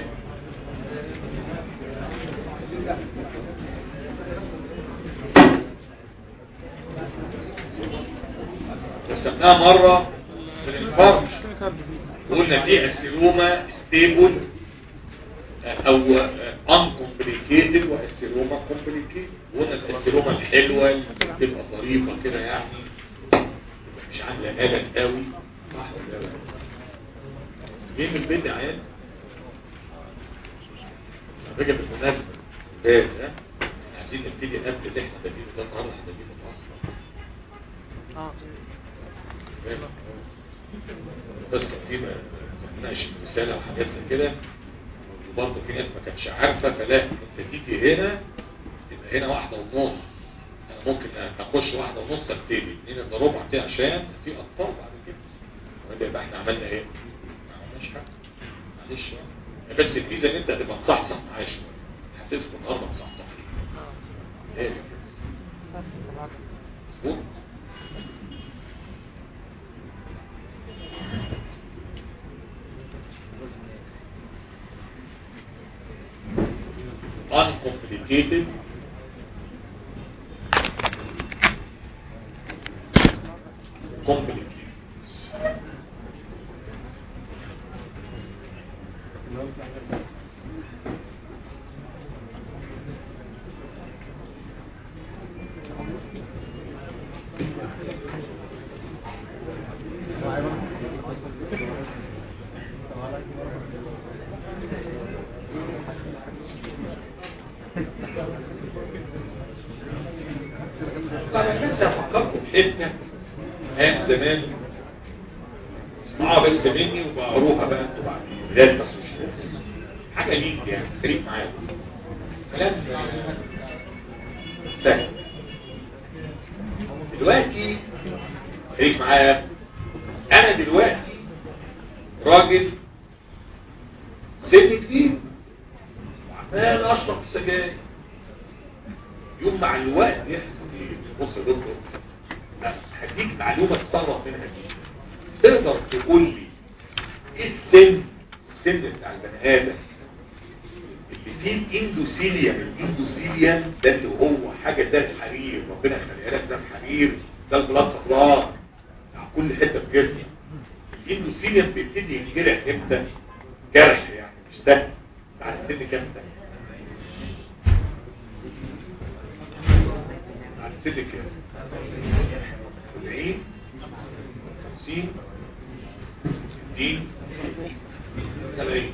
رسمناها مرة في الانفارج قلنا في السيروما ستيبل او uncomplicated والسيروما complicated قلنا السيروما الحلوة اللي بتبقى ظريفة كده يعني مش عامله قلق قوي صح ولا لا جاي من البيت يا عيال رجع بالمناسبه ايه ها عايزين نبتدي قبل اللي احنا بادئين ده النهارده احنا بادئين متاخر اه بس كان في مناقشه رساله وحاجات زي كده وبرضه في ناس ما كانتش عارفه فلا انت تيجي هنا تبقى هنا واحده ونص انا ممكن اخش واحده ونص ابتدي اثنين الا ربع كده عشان في اطفال بعد كده ولا يبقى احنا عملنا ايه؟ ما عملناش حاجه معلش بس الميزه ان انت هتبقى مصحصح معايا شويه تحسسكم النهارده مصحصحين ايه مظبوط uncomplicated complicated طبعا بس افكركم بحته ايام زمان اسمعوها بس مني وبقروها بقى انتوا بعدين ولاد بس مش ناس حاجه ليك يعني خليك معايا كلام آه، سهل دلوقتي خليك معايا انا دلوقتي راجل سن كبير وعمال اشرب سجاير يوم مع الوقت يحصل ايه بص يا دكتور هديك معلومه تستغرب منها دي تقدر تقول لي ايه السن السن بتاع البني ادم اللي فيه الاندوسيليا الاندوسيليا ده اللي هو حاجه ده الحرير ربنا خلقها لك ده الحرير ده البلاط صفراء على كل حته في جسمك الاندوسيليا بيبتدي ينجرح امتى جرح يعني مش سهل بعد سن كام سنه بعد سن كام 40 50 60 70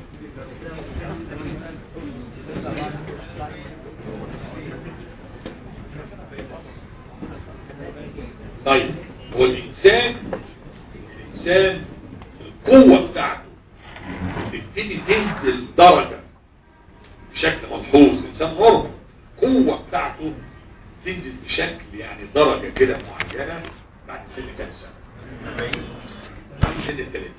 طيب هو الإنسان الإنسان القوة بتاعته تبتدي تنزل درجة بشكل ملحوظ إنسان نورمال القوة بتاعته تنزل بشكل يعني درجة كده معينة بعد سن كام سنة بعد سن ال 30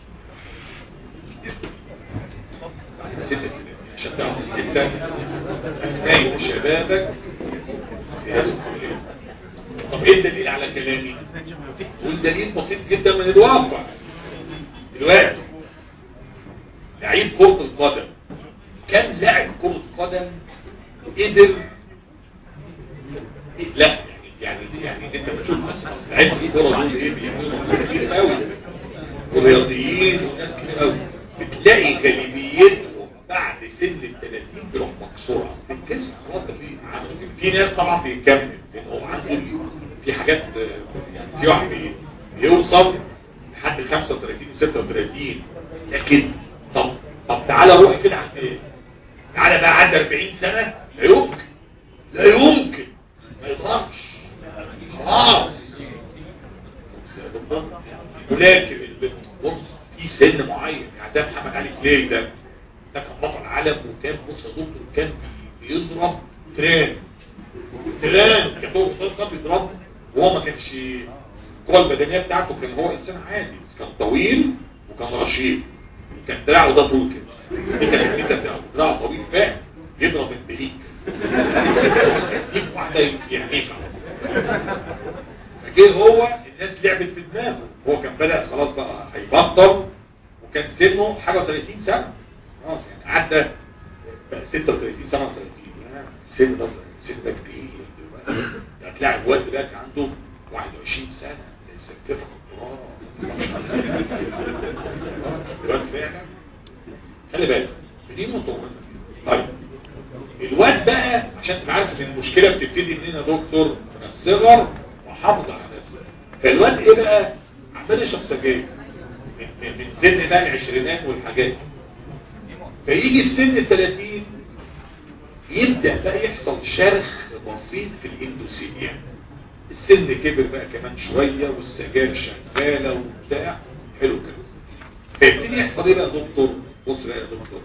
بعد سن ال 30 عشان تعرف انت اثنين شبابك في هذا الكلية طب ايه الدليل على كلامي والدليل بسيط جدا من الواقع دلوقتي لعيب كرة القدم كم لاعب كرة قدم قدر لا يعني يعني انت بتشوف بس لعيبه الكوره دول ايه بيعملوا كتير قوي ورياضيين وناس كتير قوي بتلاقي غالبيتهم بعد سن ال 30 بيروح مكسوره الجسم خلاص ده في في ناس طبعا بيكمل لان هو عنده في حاجات يعني في واحد بي- بيوصل لحد 35 و 36 لكن طب طب تعالى روح كده عند ايه؟ تعالى بقى عند 40 سنه لا يمكن لا يمكن ما يضربش خلاص ولكن البنت بص في سن معين يعني ده محمد علي كلاي ده ده كان بطل عالم وكان بص يا دكتور كان بي- بيضرب تران تران كان هو كان بيضرب وهو ما كانش القوه البدنيه بتاعته كان هو انسان عادي بس كان طويل وكان رشيق كان دراعه ده طول كده دي كانت الميزه بتاعته دراعه طويل فعلا يضرب البليك يجيب واحده يحميك على طول. فجه هو الناس لعبت في دماغه هو كان بدأ خلاص بقى هيبطل وكان سنه حاجة و30 سنة خلاص يعني عدى بقى 36 سنة 30 لا، السن ده السن ده كبير دلوقتي ده هتلاقي الواد دلوقتي عنده 21 سنة لسه كيف الدكتوراه الواد فعلا خلي بالك دي نقطة مهمة طيب الواد بقى عشان تبقى عارف ان المشكله بتبتدي منين يا دكتور من الصغر وحافظ على نفسك فالواد ايه بقى عمال يشرب سجاير من, من, من سن بقى العشرينات والحاجات دي. فيجي في سن ال 30 يبدا بقى يحصل شرخ بسيط في الاندوسيليا السن كبر بقى كمان شويه والسجاير شغاله وبتاع حلو كده فيبتدي يحصل ايه بقى يا دكتور بص بقى يا دكتور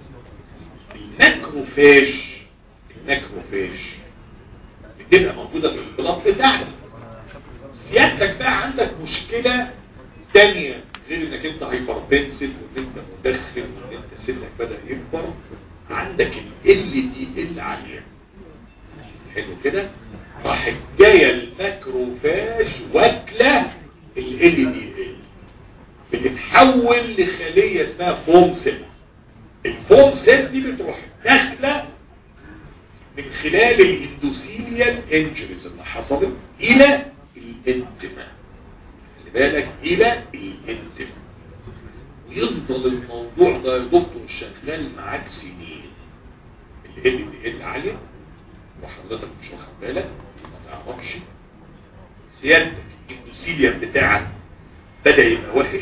الماكروفاج الماكروفاج بتبقى موجودة في البلاط بتاعنا سيادتك بقى عندك مشكلة تانية غير انك انت هايبرتنسل وان انت مدخن وان انت سنك بدأ يكبر عندك ال دي ال عالية حلو كده راح جاية الماكروفاج واكلة ال دي ال بتتحول لخلية اسمها فوم سيل الفوم سيل دي بتروح داخله من خلال الاندوثيليال انجريز اللي حصلت الى الانتما خلي بالك الى الانتما ويفضل الموضوع ده يا دكتور شغال معاك سنين اللي ال دي ال عاليه وحضرتك مش واخد بالك ما تعرفش سيادتك الدوسيليوم بتاعك بدا يبقى وحش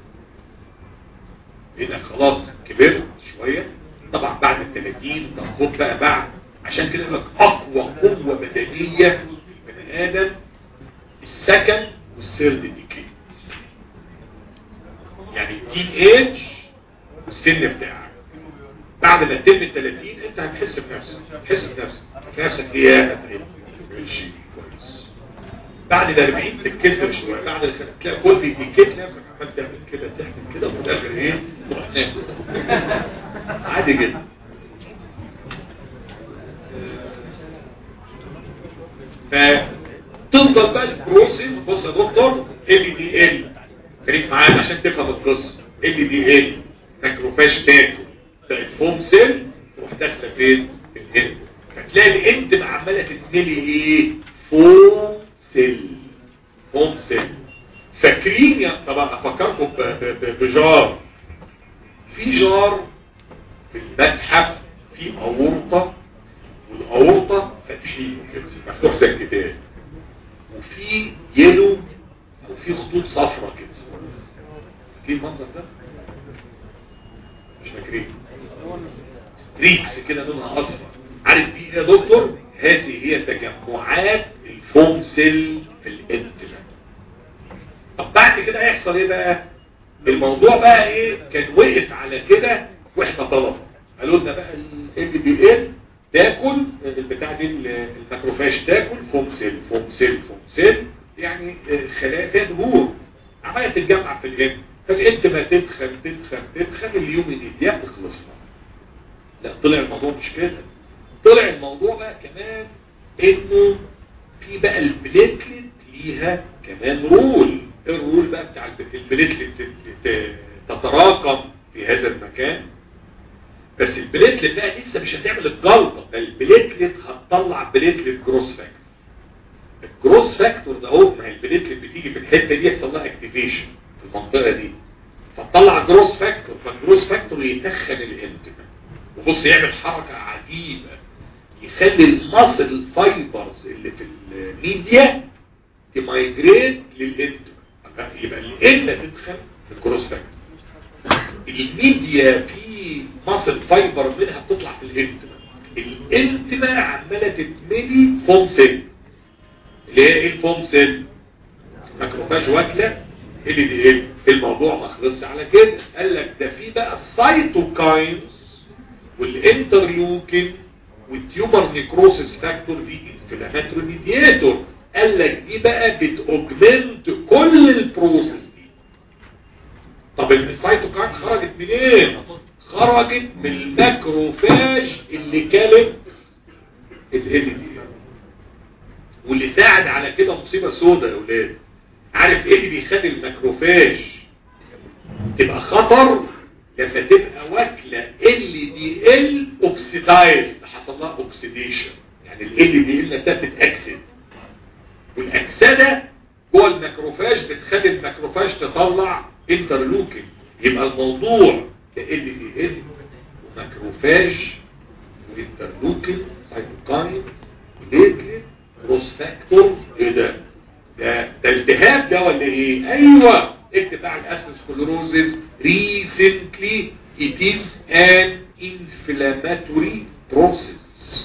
لانك خلاص كبرت شويه طبعا بعد ال 30 ده خد بقى بعد عشان كده يقول لك اقوى قوه بدنيه في البني ادم السكن والسيرد ديكي يعني التين ايج والسن بتاعك بعد ما تتم ال 30 انت هتحس بنفسك هتحس بنفسك هتلاقي نفسك ايه هتعمل ماشي كويس بعد ال 40 تتكسر شويه بعد ال 50 تلاقي كل بيديكيت نفسك عمال تعمل كده تعمل كده وفي الاخر ايه تروح نام عادي جدا فتفضل بقى البروسيس بص يا دكتور ال دي ال خليك معايا عشان تفهم القصه ال دي ال ماكروفاج تاكل بقت فوم سيل تروح داخله فين؟ في الهند فتلاقي الانتم عماله تتملي ايه؟ فوم سيل فوم سيل فاكرين يا طبعا افكركم ب- ب- ب- بجار في جار في المتحف في اورطه والاورطه فاتحين كده مفتوح زي الكتاب وفي يلو وفي خطوط صفرة كده في المنظر ده مش فاكرين ستريكس كده لونها اصفر عارف دي ايه يا دكتور هذه هي تجمعات الفوم سيل في الانتما طب بعد كده هيحصل ايه بقى الموضوع بقى ايه كان وقف على كده واحنا طلبه قالوا لنا بقى ال دي ال تاكل البتاع دي الماكروفاج تاكل فوم سيل فوم سيل فوم سيل يعني خلايا فيها دهون عماله تتجمع في الانت فالانت ما تدخل تدخل تدخل اليوم الدياب خلصنا لا طلع الموضوع مش كده طلع الموضوع بقى كمان انه في بقى البليتلت ليها كمان رول الرول بقى بتاع البليتلت تتراكم في هذا المكان بس البليتلت بقى لسه مش هتعمل الجلطه ده البليتلت هتطلع بليتلت جروس فاكتور الجروس فاكتور ده هو ما هي البليتلت بتيجي في الحته دي يحصل لها اكتيفيشن في المنطقه دي فتطلع جروس فاكتور فالجروس فاكتور يتخن الانتما وبص يعمل حركه عجيبه يخلي المصل فايبرز اللي في الميديا تمايجريت للانتما يبقى الانتما تدخل في الجروس فاكتور الميديا في مصل فايبر منها بتطلع في الانتما الانتما عماله تتملي فوم سيل اللي هي ايه الفوم سيل ماكروفاج واكله اللي دي ايه الموضوع ما خلصش على كده قال لك ده في بقى السايتوكاينز والانترليوكين والتيومر نيكروسيس فاكتور دي انفلاماتوري ميدياتور قال لك دي بقى بتوجمنت كل البروسيس دي طب السايتوكاين خرجت منين خرجت من الماكروفاج اللي كانت ال دي واللي ساعد على كده مصيبة سودة يا اولاد عارف ايه اللي بيخلي الماكروفاج تبقى خطر لما تبقى واكله ال دي ال اوكسيدايز حصل لها اوكسيديشن يعني ال دي ال نفسها بتتاكسد والاكسده جوه الماكروفاج بتخلي الماكروفاج تطلع انترلوكين يبقى الموضوع ده ال دي ال وماكروفاج وانترلوكين سايتوكاين وليتلت بروس فاكتور ايه ده ده ده التهاب ده ولا ايه ايوه اكتب بقى الاسكلروزز recently it is an inflammatory process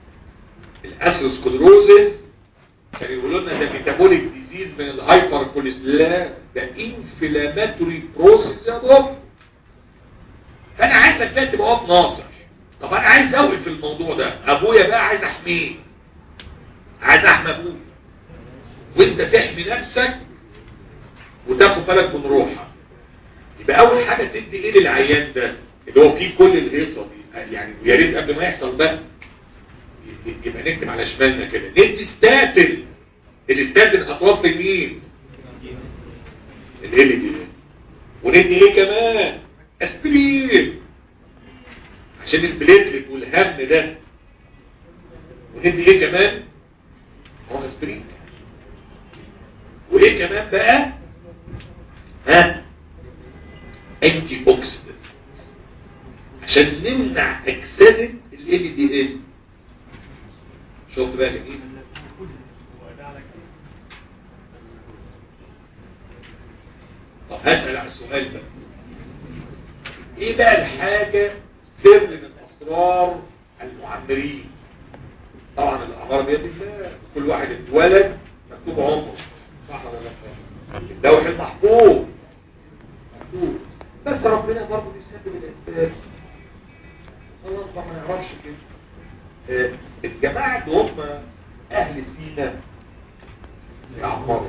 الاسكلروزز كانوا يقولوا لنا ده ميتابوليك ديزيز من الهايبر كوليسترول لا ده انفلاماتوري بروسيس يا دكتور فانا عايزك بقى تبقى واقف ناصح طب انا عايز اوقف في الموضوع ده ابويا بقى عايز احميه عايز احمي ابويا وانت تحمي نفسك وتاخد بالك من روحك يبقى اول حاجه تدي ايه للعيان ده اللي هو فيه كل الهيصه دي يعني يا ريت قبل ما يحصل بقى يبقى نكتب على شمالنا كده ندي ستاتن الستاتن هتوطي مين ال دي وندي ايه كمان اسبرين عشان البليتلت والهم ده وندي ايه كمان هو اسبرين وايه كمان بقى ها انتي اوكسيدنت عشان نمنع اكسده ال دي ال شفت بقى جميل طب هسأل على السؤال ده ايه بقى الحاجة سر من اسرار المعمرين طبعا الاعمار بيد الله كل واحد اتولد مكتوب عمره صح ولا لا اللوح المحفوظ مكتوب بس ربنا برضه بيسبب الاسباب خلاص بقى ما يعرفش كده آه، الجماعة اللي هم اهل سينا يعمروا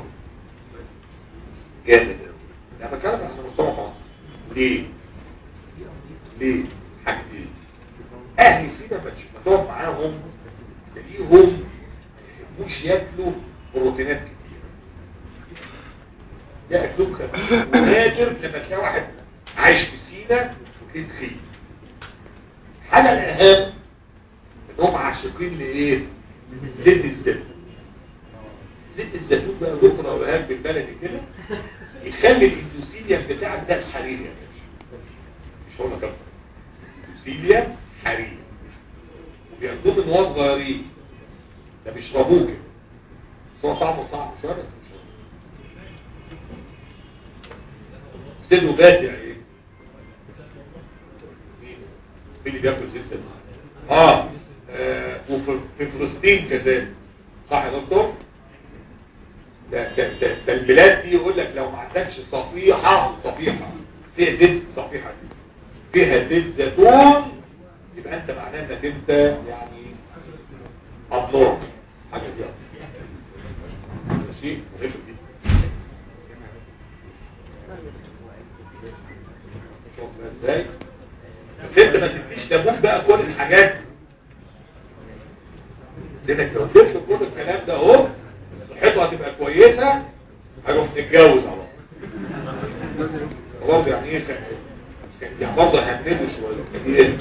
جامد قوي يعني بتكلم عن مستوى مصر ليه؟ ليه؟ حاجتين اهل سينا ما تقعد معاهم تلاقيهم ما يحبوش ياكلوا بروتينات كتير ده اكلهم خفيف ونادر لما تلاقي واحد عايش في سينا وتلاقيه تخين الحاجه الاهم انهم عاشقين لايه؟ زيت الزيتون زيت الزيتون بقى دكتور اقولها لك بالبلدي كده يخلي الاندوسيليا بتاعك ده حرير يا باشا مش هقول لك اكتر اندوسيليا حرير وبياخدوه من وهو صغيرين ده بيشربوه كده بس هو طعمه صعب شويه بس مش سنه باتع ايه مين اللي بياكل زيت زيتون اه, آه وفي في فلسطين كذلك صح يا دكتور ده, ده, ده, ده البلاد دي يقول لك لو ما عندكش صفيحة صفيحة فيها زيت صفيحة دي فيها زيت زيتون يبقى انت معناه انك انت يعني ابنور حاجة دي ماشي مهم دي شوفنا ازاي بس انت ما تديش لابوك بقى كل الحاجات لانك لو اديت كل الكلام ده اهو صحته هتبقى كويسة هنروح نتجوز على طول برضه يعني ايه كان كان يعني برضه هنده شوية كان ايه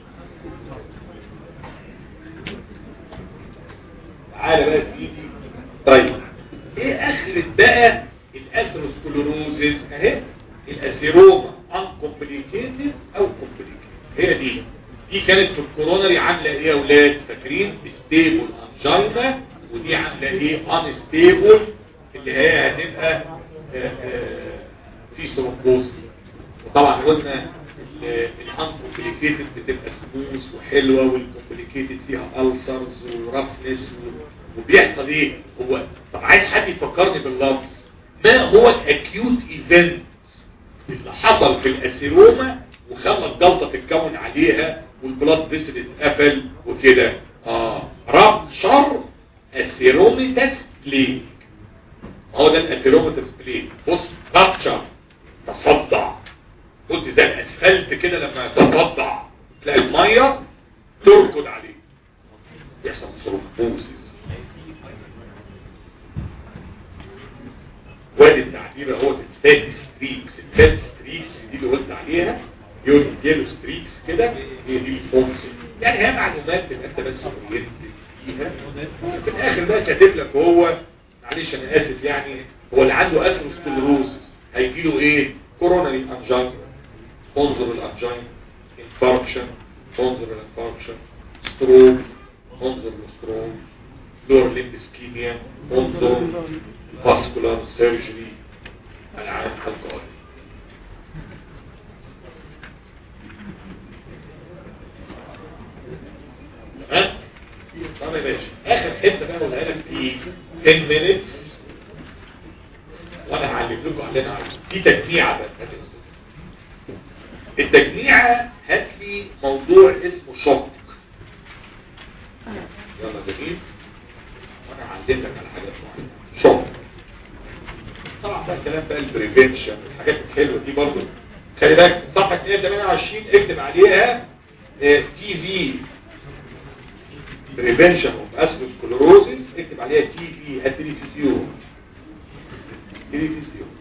تعالى بقى سيدي طيب ايه اخرة بقى الاثيروسكلوروزيس اهي الاسيروما انكومبليكيتد او كومبليكيتد هي دي دي كانت في الكورونري عامله ايه يا اولاد فاكرين ستيبل انجينا ودي عامله ايه انستيبل اللي هي هتبقى آه، آه، في ثرومبوز وطبعا قلنا الانكومبليكيتد بتبقى سموث وحلوه والكومبليكيتد فيها ألسرز ورفنس وبيحصل ايه هو طب عايز حد يفكرني باللفظ ما هو الاكيوت ايفنت اللي حصل في الاسيروما وخلى الجلطه تتكون عليها والبلاد فيسل اتقفل وكده اه رابشر اسيروميتاس بليك هو ده الاسيروميتاس بليك بص رابشر تصدع قلت زي الاسفلت كده لما يتصدع تلاقي الميه تركض عليه يحصل ثرومبوزيس وادي التعبير هو الفات ستريكس الفات ستريكس دي اللي قلت عليها يقول يلو ستريكس كده هي دي الفوكس يعني هي معلومات تبقى انت بس اورينتد فيها في الاخر بقى كاتب لك هو معلش انا اسف يعني هو اللي عنده اثيروسكلروزس هيجي له ايه كوروناري انجين انظر الانجين انفاركشن انظر الانفاركشن ستروك انظر الستروك لور ليمب اسكيميا انظر فاسكولار سيرجري العام القادم تمام طب يا باشا اخر حته بقى اقولها لك في 10 minutes وانا هعلم لكم علينا عليه في تجميعه بقى التجميعه هات لي موضوع اسمه شوك يلا جميل وانا هعلم لك على حاجات معينه شوك طبعا ده الكلام بقى البريفنشن الحاجات الحلوه دي برضه خلي بالك صفحه 228 اكتب عليها تي في بريفنشن اوف اسكلروزيس اكتب عليها تي في التلفزيون تلفزيون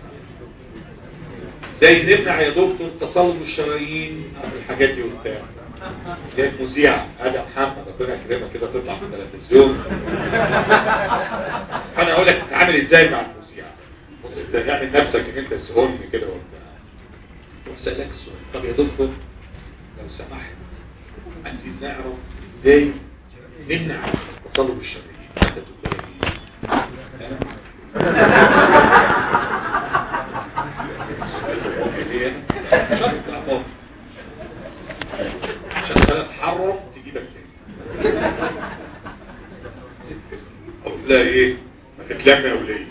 ازاي نمنع يا دكتور تصلب الشرايين الحاجات دي وبتاع جاي مذيع ادم محمد ربنا يكرمك كده تطلع في التلفزيون انا اقول لك تتعامل ازاي مع المذيع بص انت اعمل نفسك ان انت سهولني كده وبتاع واسالك السؤال طب يا دكتور لو سمحت عايزين نعرف ازاي نمنع التصلب الشرعي انت تقول لي شخص تعبان عشان ثلاث حرم تجيبك تاني اقول لها ايه ما تتلم يا وليه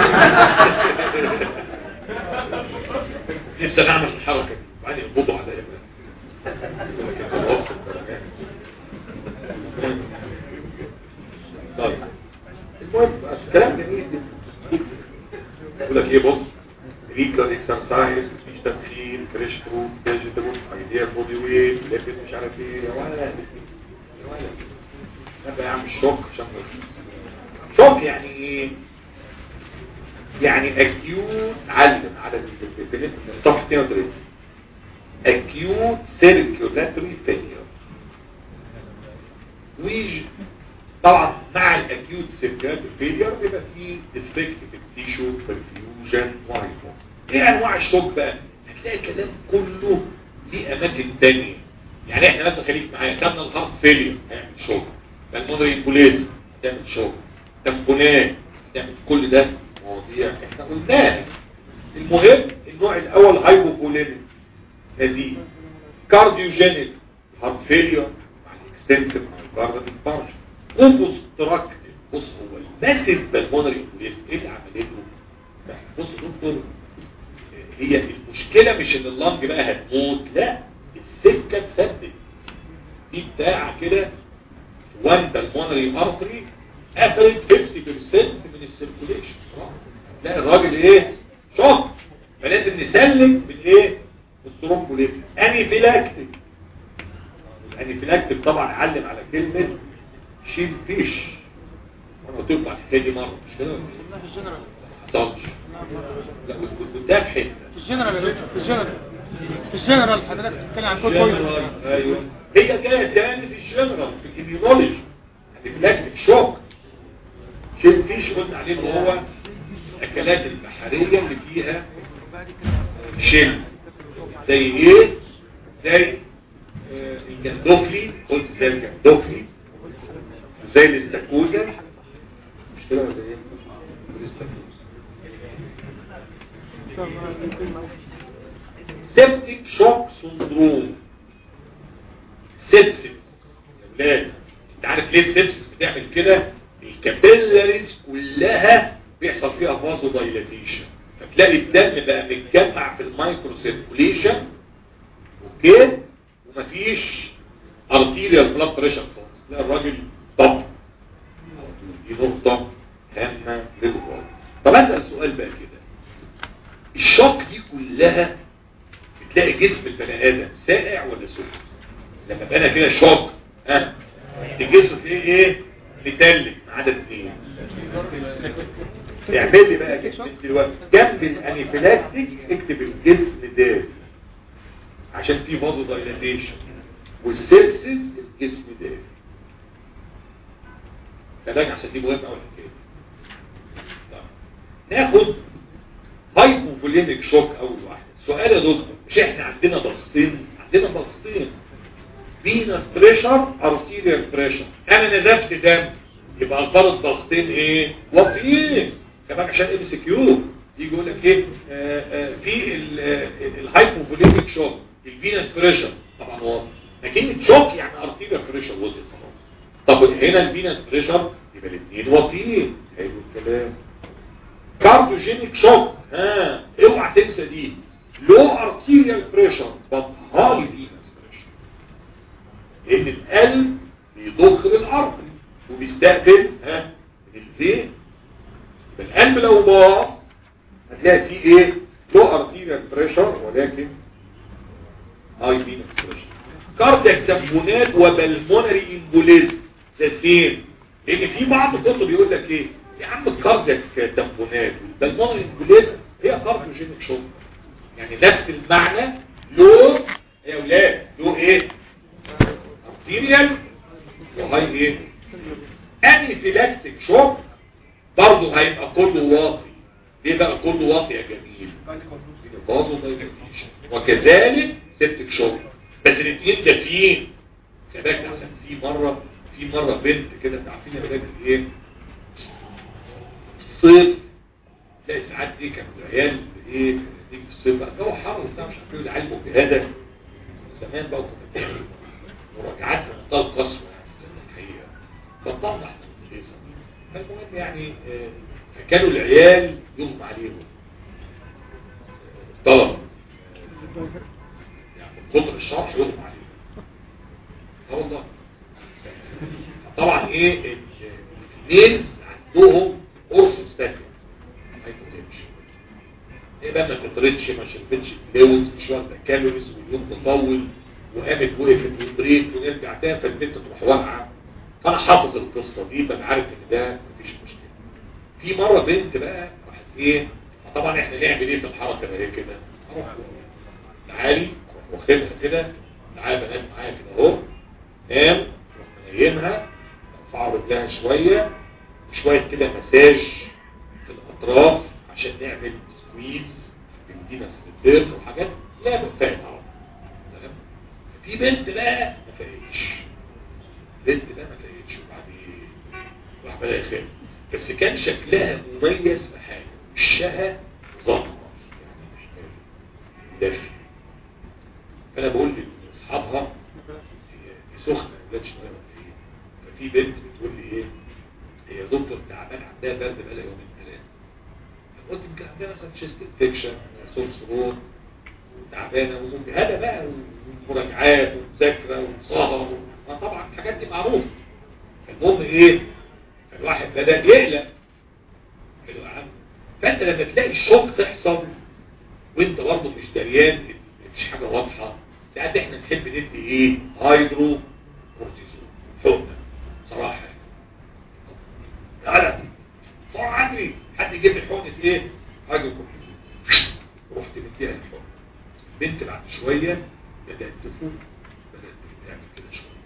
نفسي انا اعمل الحركه دي وبعدين يقبضوا عليا بقى لكن أنا وسط الدرجات. طيب المهم بس كلام جميل جدا يقول لك ايه بص ريكر اكسرسايز مفيش تدخين فريش فروت فيجيتابل ايديا بودي ويت ليبت مش عارف ايه يا ولد يا ولد نبقى يعمل شوك عشان شوك يعني ايه يعني اكيوت علم على ال- ال- صفحه 32 acute circulatory failure ويجي طبعا مع الاكيوت سيركيولاتوري فيلير بيبقى فيه ديفكت في التيشو برفيوجن وهايبو ايه انواع الشوك بقى هتلاقي الكلام كله ليه اماكن تانية يعني احنا مثلا خليك معايا خدنا الهارت فيلير هيعمل شوك المونري امبوليزم هتعمل شوك تمبونات هتعمل كل ده مواضيع احنا قلناها المهم النوع الاول هايبوفوليميك هذه كارديوجينيك هارت فيلير مع الاكستنسيف مايوكاردال انفاركشن اوبستراكتيف بص هو الماسيف بالمونري امبوليزم ايه اللي عملته بص يا دكتور هي المشكله مش ان اللنج بقى هتموت لا السكه اتسدت في بتاع كده وان بالمونري ارتري قفلت 50% من السيركوليشن لا الراجل ايه شوك فلازم نسلك بالايه بالثرومبوليتيك انيفيلاكتيك الانيفيلاكتيك طبعا علم على كلمه شيل فيش انا قلت لكم على الحكايه دي مره مش كده لا في الجنرال ما حصلش لا كنت ده في حته في الجنرال يا دكتور، في الجنرال في الجنرال حضرتك بتتكلم عن كود بويزن جنرال ايوه هي جايه تاني في الجنرال في الاميونولوجي الانفلاكتيك شوك شيل فيش قلنا عليه ان هو الاكلات البحريه اللي فيها شيل زي ايه زي آه، الجندوفلي قلت زي الجندوفلي زي الاستاكوزا مش كده ولا ايه الاستاكوزا سيبتيك شوك سندروم سيبسيس يا ولاد انت عارف ليه السيبسيس بتعمل كده الكابيلاريز كلها بيحصل فيها فازو دايلاتيشن فتلاقي الدم بقى متجمع في المايكرو سيركوليشن اوكي ومفيش ارتيريال بلاد بريشر خالص تلاقي الراجل طب دي نقطة هامة للغاية طب اسأل سؤال بقى كده الشوك دي كلها بتلاقي جسم البني ادم ساقع ولا سخن لما بقى كده شوك ها الجسم ايه ايه متلج ما عدا اثنين اعمل لي بقى كده دلوقتي جنب الانيفيلاكتيك اكتب الجسم دافي عشان في فازو دايلاتيشن والسيبسيس الجسم دافي كذلك عشان دي مهمه قوي الحكايه طيب. ناخد هايبوفوليميك شوك اول واحده سؤال يا دكتور مش احنا عندنا ضغطين عندنا ضغطين فينس بريشر ارتيريال بريشر انا نزفت دم يبقى الفرض ضغطين ايه واطيين كمان عشان ام سي كيو يجي يقول لك ايه آه، آه، في الهايبوفوليميك شوك الفينس بريشر طبعا واضح لكن شوك يعني ارتيريال بريشر واطي خلاص طب هنا الفينس بريشر يبقى الاثنين واطيين حلو الكلام كارديوجينيك شوك ها اوعى تنسى دي لو ارتيريال بريشر بط هاي فينس بريشر لان القلب بيضخ للارض وبيستقبل ها من الفين القلب لو باظ هتلاقي فيه ايه لو ارتيريال بريشر ولكن هاي فينس بريشر كاردياك تمبونات وبلمونري امبوليزم ده سين لان في بعض الكتب يقول لك ايه يا عم الكاردياك تمبونات والبلمونري امبوليزم هي كارديوجينيك شوك يعني نفس المعنى له يا اولاد له ايه ارتيريال وهاي ايه انفيلاكتيك شوك برضه هيبقى كله واطي ليه بقى كله واطي يا جميل فازو دايلاتيشن وكذلك سيبتك شوك بس الاثنين دافيين كذلك احسن في مره في مره بنت كده انت عارفين يا ولاد ايه الصيف تلاقي ساعات دي كانوا العيال ايه تيجي في الصيف بقى جو حر وبتاع مش عارف ايه العيال مجهده زمان بقى كنا بنعمل مراجعات في منتهى القسوه يعني الحقيقه فطلع فالمهم يعني آه، فكانوا العيال يغمى عليهم طلب يعني من كتر الشرح يغمى عليهم اه والله طبعا ايه الاثنين عندهم اورثوستاتيك هايبوتنشن ايه بقى ما تطردش ما شربتش فلويدز مش واخده كالوريز واليوم تطول وقامت وقفت وبريك ونرجع تاني فالبنت تروح واقعه فانا حافظ القصه دي ببقى عارف ان ده مفيش مشكله في مره بنت بقى راحت ايه طبعا احنا نعمل ايه في الحركه ده هي كده اروح تعالي أروح واخدها كده تعالى بنات معايا كده اهو نام اروح منيمها ارفع رجلها شويه شويه كده مساج في الاطراف عشان نعمل سكويز بندينا سبتيرن وحاجات لا بنفهم على طول. تمام في بنت بقى ما فاقتش بنت بقى ما فاقتش وبعدين راح بدا يخاف بس كان شكلها مميز في حاجه وشها ظهر يعني مش دافي فانا بقول لاصحابها دي سخنه ما جاتش نايمه ولا ايه ففي بنت بتقول لي ايه هي دكتور تعبان عندها برد بقالها يومين ثلاثه قلت يمكن عندها مثلا تشيست انفكشن صوت صوت وتعبانه ومجهده بقى ومراجعات ومذاكره وسهر و- طبعا الحاجات دي معروفه المهم ايه الواحد بدا يقلق حلو يا عم فانت لما تلاقي الشوك تحصل وانت برضه مش دريان مفيش حاجه واضحه ساعات احنا نحب ندي ايه هايدرو كورتيزون حقنه صراحه يعني. تعالى بسرعه اجري حد يجيب لي حقنه ايه هايدرو كورتيزون رحت مديها الحقنه بنت بعد شويه بدات تفوق بدات تعمل كده شويه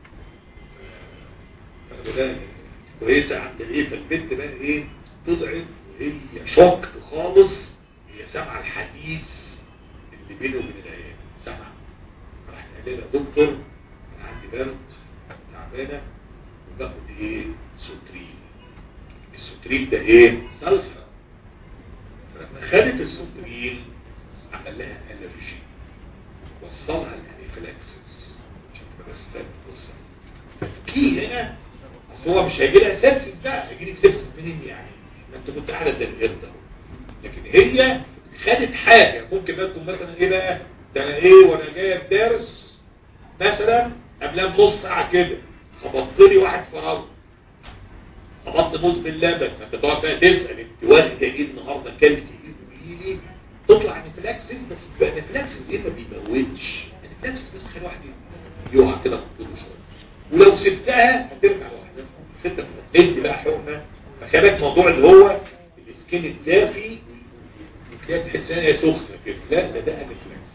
فبدأ كويسه عند ايه فالبنت بقى ايه طلعت وهي شوكت خالص هي سامعه الحديث اللي بينه وبين العيال سامعه راح قال لها دكتور انا عندي برد تعبانه وباخد ايه سوترين السوترين ده ايه سلفا فلما خدت السوترين عمل لها الرجي وصلها الانفلاكسس عشان تبقى بس فاهم القصه كي هنا اصل هو مش هيجي لها سبسس بقى هيجي لك سبسس منين يعني ما انت كنت قاعده زي القرد اهو لكن هي خدت حاجه ممكن بقى تكون مثلا ايه بقى ده انا ايه وانا جايه الدرس مثلا قبلها بنص ساعه كده خبطت لي واحد فراوله خبطت موز باللبن فانت تقعد بقى تسال انت واخده ايه النهارده كلت ايه قولي لي تطلع انفلاكسس بس بيبقى انفلاكسس ايه ما بيموتش انفلاكسس بس خلي واحد يقع كده في الطول شويه ولو سبتها هترجع لوحدها ستة ادي بقى حقنه فخلي بالك موضوع اللي هو السكين الدافي تلاقي تحس ان هي سخنه كده لا ده ده انفلاكس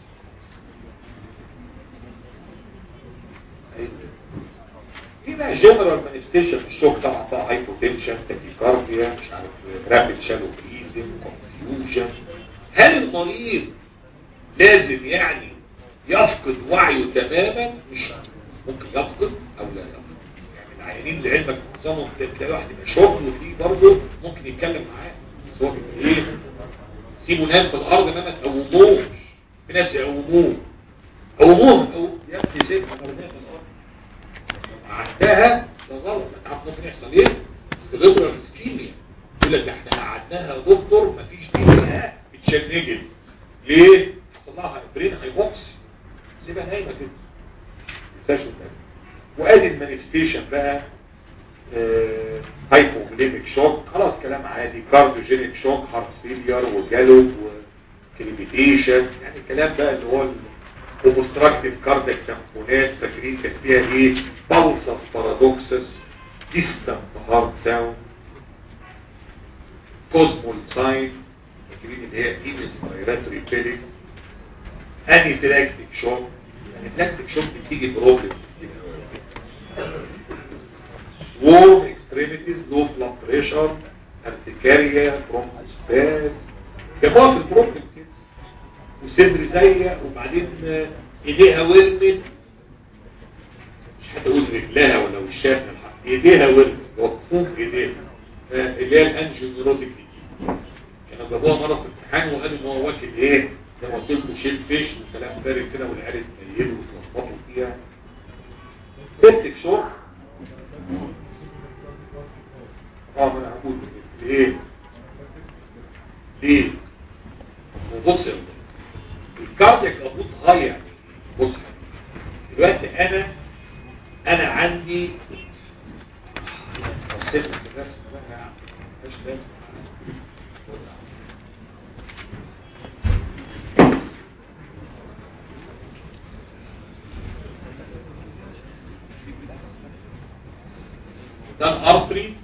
في بقى جنرال مانيفستيشن في الشوك طبعا بقى هايبوتنشن تاكيكارديا مش عارف رابيد شالو بريزن كونفيوجن هل المريض لازم يعني يفقد وعيه تماما مش ممكن يفقد او لا يفقد يعني العيانين لعلمك معظمهم تلاقي واحد يبقى شغل وفيه برضه ممكن يتكلم معاه بس هو بيبقى ايه سيبه نام في الارض ما تقوموش في ناس يقوموه قوموه أو يا ابني سيبها مرميه في الارض عدها ده غلط انت عارف ممكن يحصل ايه؟ سيليبرال اسكيميا يقول لك ده احنا قعدناها دكتور مفيش فيها اتشنجت ليه؟ حصل لها برين هايبوكسي سيبها نايمه كده تنساش وادي المانيفستيشن بقى هايبوغليميك شوك خلاص كلام عادي كارديوجينيك شوك هارت فيلير وجالوب وكليبيتيشن يعني الكلام بقى اللي هو اوبستراكتيف كارديك تنفونات فاكرين كان فيها ايه بالسس بارادوكسس ديستنت هارت ساوند كوزمول ساين فاكرين اللي هي انسبيراتوري بيريك انيفلاكتيك شوك الانفلاكتيك شوك بتيجي بروبلمز warm extremities low blood pressure urticaria bronchospasm جابوها في البروبلم كده وصدر زيق وبعدين آه، ايديها ورمت مش هتقول رجلها ولا وشها من الحق ايديها ورمت وقفوف ايديها آه، اللي هي الانجيونيروتيك دي كانوا جابوها مره في الامتحان وقالوا ان هو واكل ايه زي ما قلت لكم شيل فيش وكلام فارغ كده والعيال اتنيلوا وتلخبطوا فيها سبتك شهور اه ما انا هقول ليه ليه وبص يا ولد، الكاردياك ابوت هاي يعني بص يا ولد، دلوقتي انا انا عندي بصيت في الرسم بقى مش لازم ده الارتري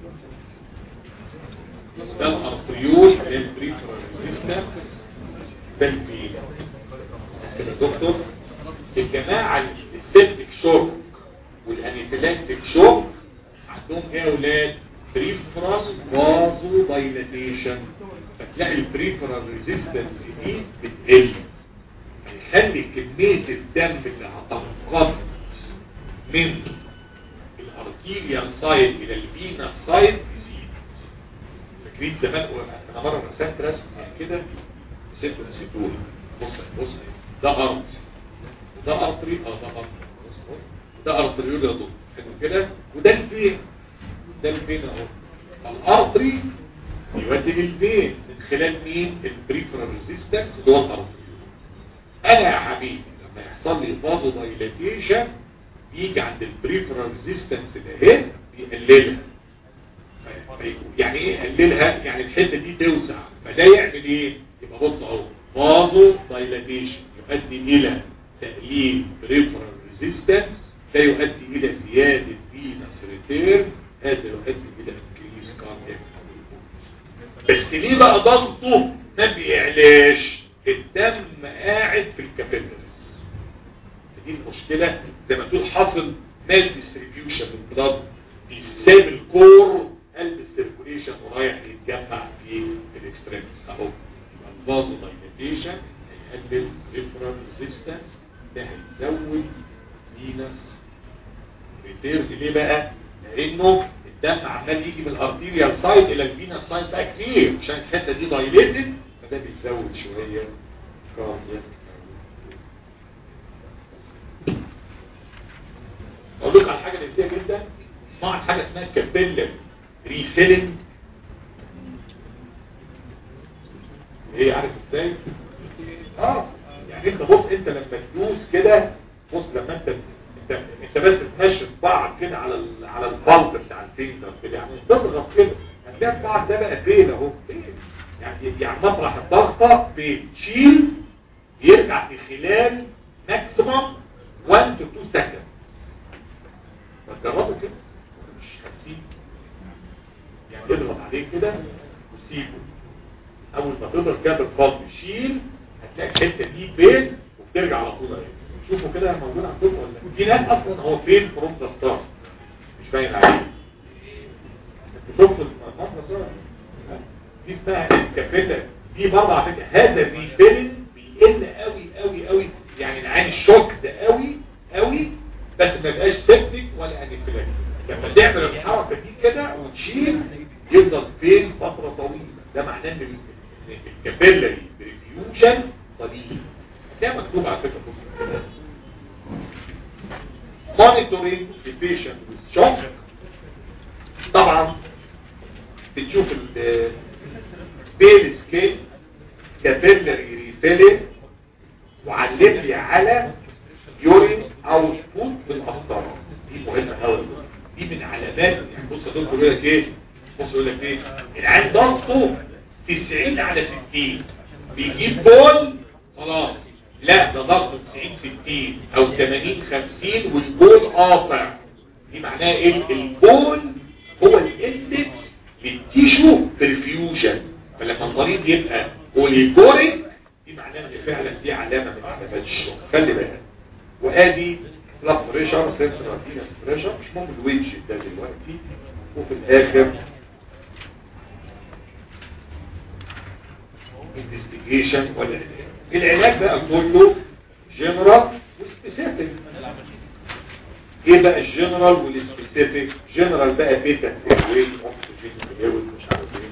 ده الارتريول البريفرال ريزيستنس ده البي بس كده يا دكتور الجماعه السيبتك شوك والانيفيلاكتيك شوك عندهم ايه يا اولاد بريفرال فازو دايلاتيشن فتلاقي البريفرال ريزيستنس دي بتقل هيخلي كميه الدم اللي هتنقض من الارتيريال سايد الى الفينا سايد يزيد فاكرين زمان انا مره رسمت رسم زي كده نسيته نسيته بص بص ده ارض وده ارتري اه ده ارتري بص بص. ده ارتريول يا دكتور حلو كده وده الفين ده الفين اهو الارتري يودي للفين من خلال مين البريفرال ريزيستنس اللي هو الارتريول انا يا حبيبي لما يحصل لي فازو دايلاتيشن يجي عند البريفرال ريزيستنس ده بيقللها يعني ايه يقللها يعني الحته دي توسع فده يعمل ايه يبقى بص اهو فازو دايلاتيشن يؤدي الى تقليل بريفرال ريزيستنس ده يؤدي الى زياده فينس ريتير هذا يؤدي الى انكريز كاردياك بس ليه بقى ضغطه ما بيعلاش الدم قاعد في الكابيلاريز دي المشكلة زي ما تقول حاصل مال ديستريبيوشن للبلاد بيساب الكور قلب السيركوليشن ورايح يتجمع في الاكستريمز اهو الفازو دايلاتيشن هيقلل ريفرال ريزيستنس ده هيزود فينس ريتير ليه بقى؟ لانه الدم عمال يجي من الارتيريال سايد الى الفينس سايد بقى كتير عشان الحته دي دايليتد فده بيزود شويه كاردياك اقول لكم على حاجه نسيه جدا اسمعوا عن حاجه اسمها كابيلر ريفيلنج ايه عارف ازاي اه يعني انت بص انت لما تدوس كده بص لما انت انت انت بس تمشي صباعك كده على ال... على البلط بتاع الفينجر كده يعني تضغط كده هتلاقي صباعك ده بقى فين اهو فين يعني يعني مطرح الضغطه بتشيل يرجع في خلال ماكسيمم 1 to 2 سكند فتجربوا كده مش حاسين يعني اضغط عليه كده وسيبه اول ما تضغط كده بالفضل شيل هتلاقي الحته دي فين وبترجع على طول اهي شوفوا كده موجود عندكم ولا في ناس اصلا هو فين فروم ذا ستار مش باين عليه انتوا شفتوا المنظر ده دي اسمها الكابيتا دي برضه على فكره هذا الريفيلن بيقل قوي قوي قوي يعني العين الشوك ده قوي قوي بس ما يبقاش سيبتك ولا انفلاك لما تعمل الحركه دي كده وتشيل يفضل فين فتره طويله ده معناه ان الكابيلاري بريفيوجن قليل ده مكتوب على فكره بص كده monitoring the patient with shock طبعا بتشوف البيل سكيل كابيلاري ريفيلنج وعلم لي على يورين اوتبوت بالقسطره دي مهمه قوي دي من علامات يعني بص يا دكتور يقول لك ايه بص يقول لك ايه العين ضغطه 90 على 60 بيجيب بول خلاص لا ده ضغطه 90 60 او 80 50 والبول قاطع دي معناها ايه البول هو الاندكس للتيشو برفيوجن فلما المريض يبقى اوليجوريك دي معناها ان فعلا دي علامه من علامات الشوك خلي بالك وادي بلاد بريشر سنترال فينس بريشر مش مهم الويتش ده دلوقتي وفي الاخر انفستيجيشن ولا علاج العلاج بقى كله جنرال وسبيسيفيك ايه بقى الجنرال والسبيسيفيك جنرال بقى بيتا فيرويد اوكسجين فيرويد مش عارف ايه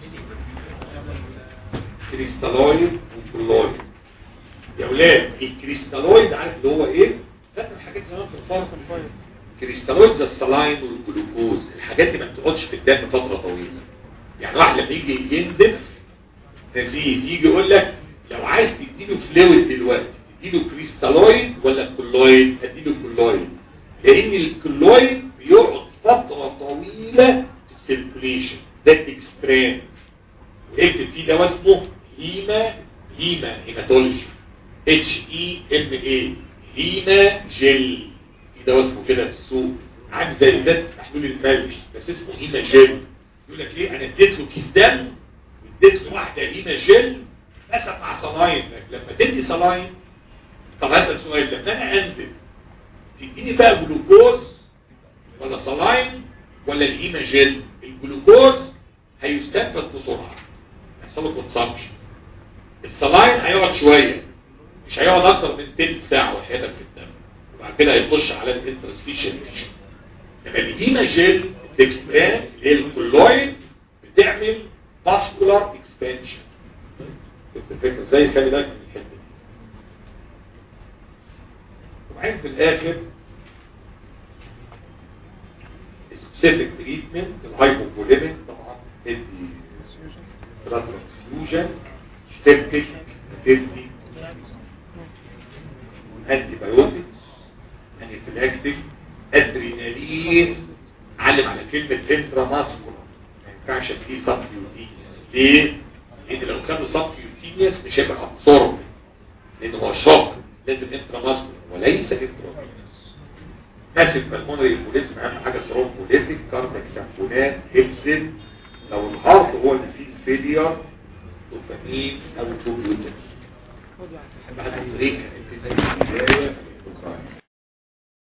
كريستالويد وكلويد يا اولاد الكريستالويد عارف اللي هو ايه فاكر الحاجات زمان في الفرق كريستالويد زي السلاين والجلوكوز الحاجات دي ما بتقعدش في الدم فتره طويله يعني واحد لما يجي ينزف نزيف يجي يقول لك لو عايز تديله فلويد دلوقتي تديله كريستالويد ولا كلويد اديله كلويد لان الكلويد بيقعد فتره طويله في السيركوليشن ده الاكسترام واكتب فيه دواء اسمه هيما هيما هيماتولوجي اتش اي ام اي هيما جل في دواء اسمه كده في السوق عامل زي ده محلول الملح بس اسمه هيما جل يقول لك ايه انا اديت له كيس دم واديت له واحده هيما جل اسف مع صلاين لما تدي صلاين طب هسأل سؤال لما انا انزل تديني بقى جلوكوز ولا صلاين ولا الهيما جل الجلوكوز هيستنفذ بسرعه يحصل له كونسامشن الصلاين هيقعد شويه مش هيقعد اكتر من تلت ساعه وحياتك في الدم وبعد كده هيخش على الانترستيشن لما الهيما جل الاكسبان اللي هي الكلويد بتعمل فاسكولار اكسبانشن الفكره ازاي خلي بالك من الحته دي وبعدين في الاخر سبيسيفيك تريتمنت الهايبوفوليميك طبعا تدي بلاد ترانسفيوجن تدي تدي انتي بايوتكس انفلاكتيك ادرينالين علم على كلمة انترا ماسكولار ما ينفعش اديه سبكيوتينيوس ليه؟ لان لو كانوا سبكيوتينيوس مش هيبقى ابسورب لانه هو شوك لازم انترا ماسكولار وليس انترا ماسك بالمونري البوليزم اهم حاجه سيروم بوليتيك كاردياك تامبونات هيبسن لو الهارت هو اللي فيه الفيلير دوبامين او توبيوتين بعد امريكا انت زي البدايه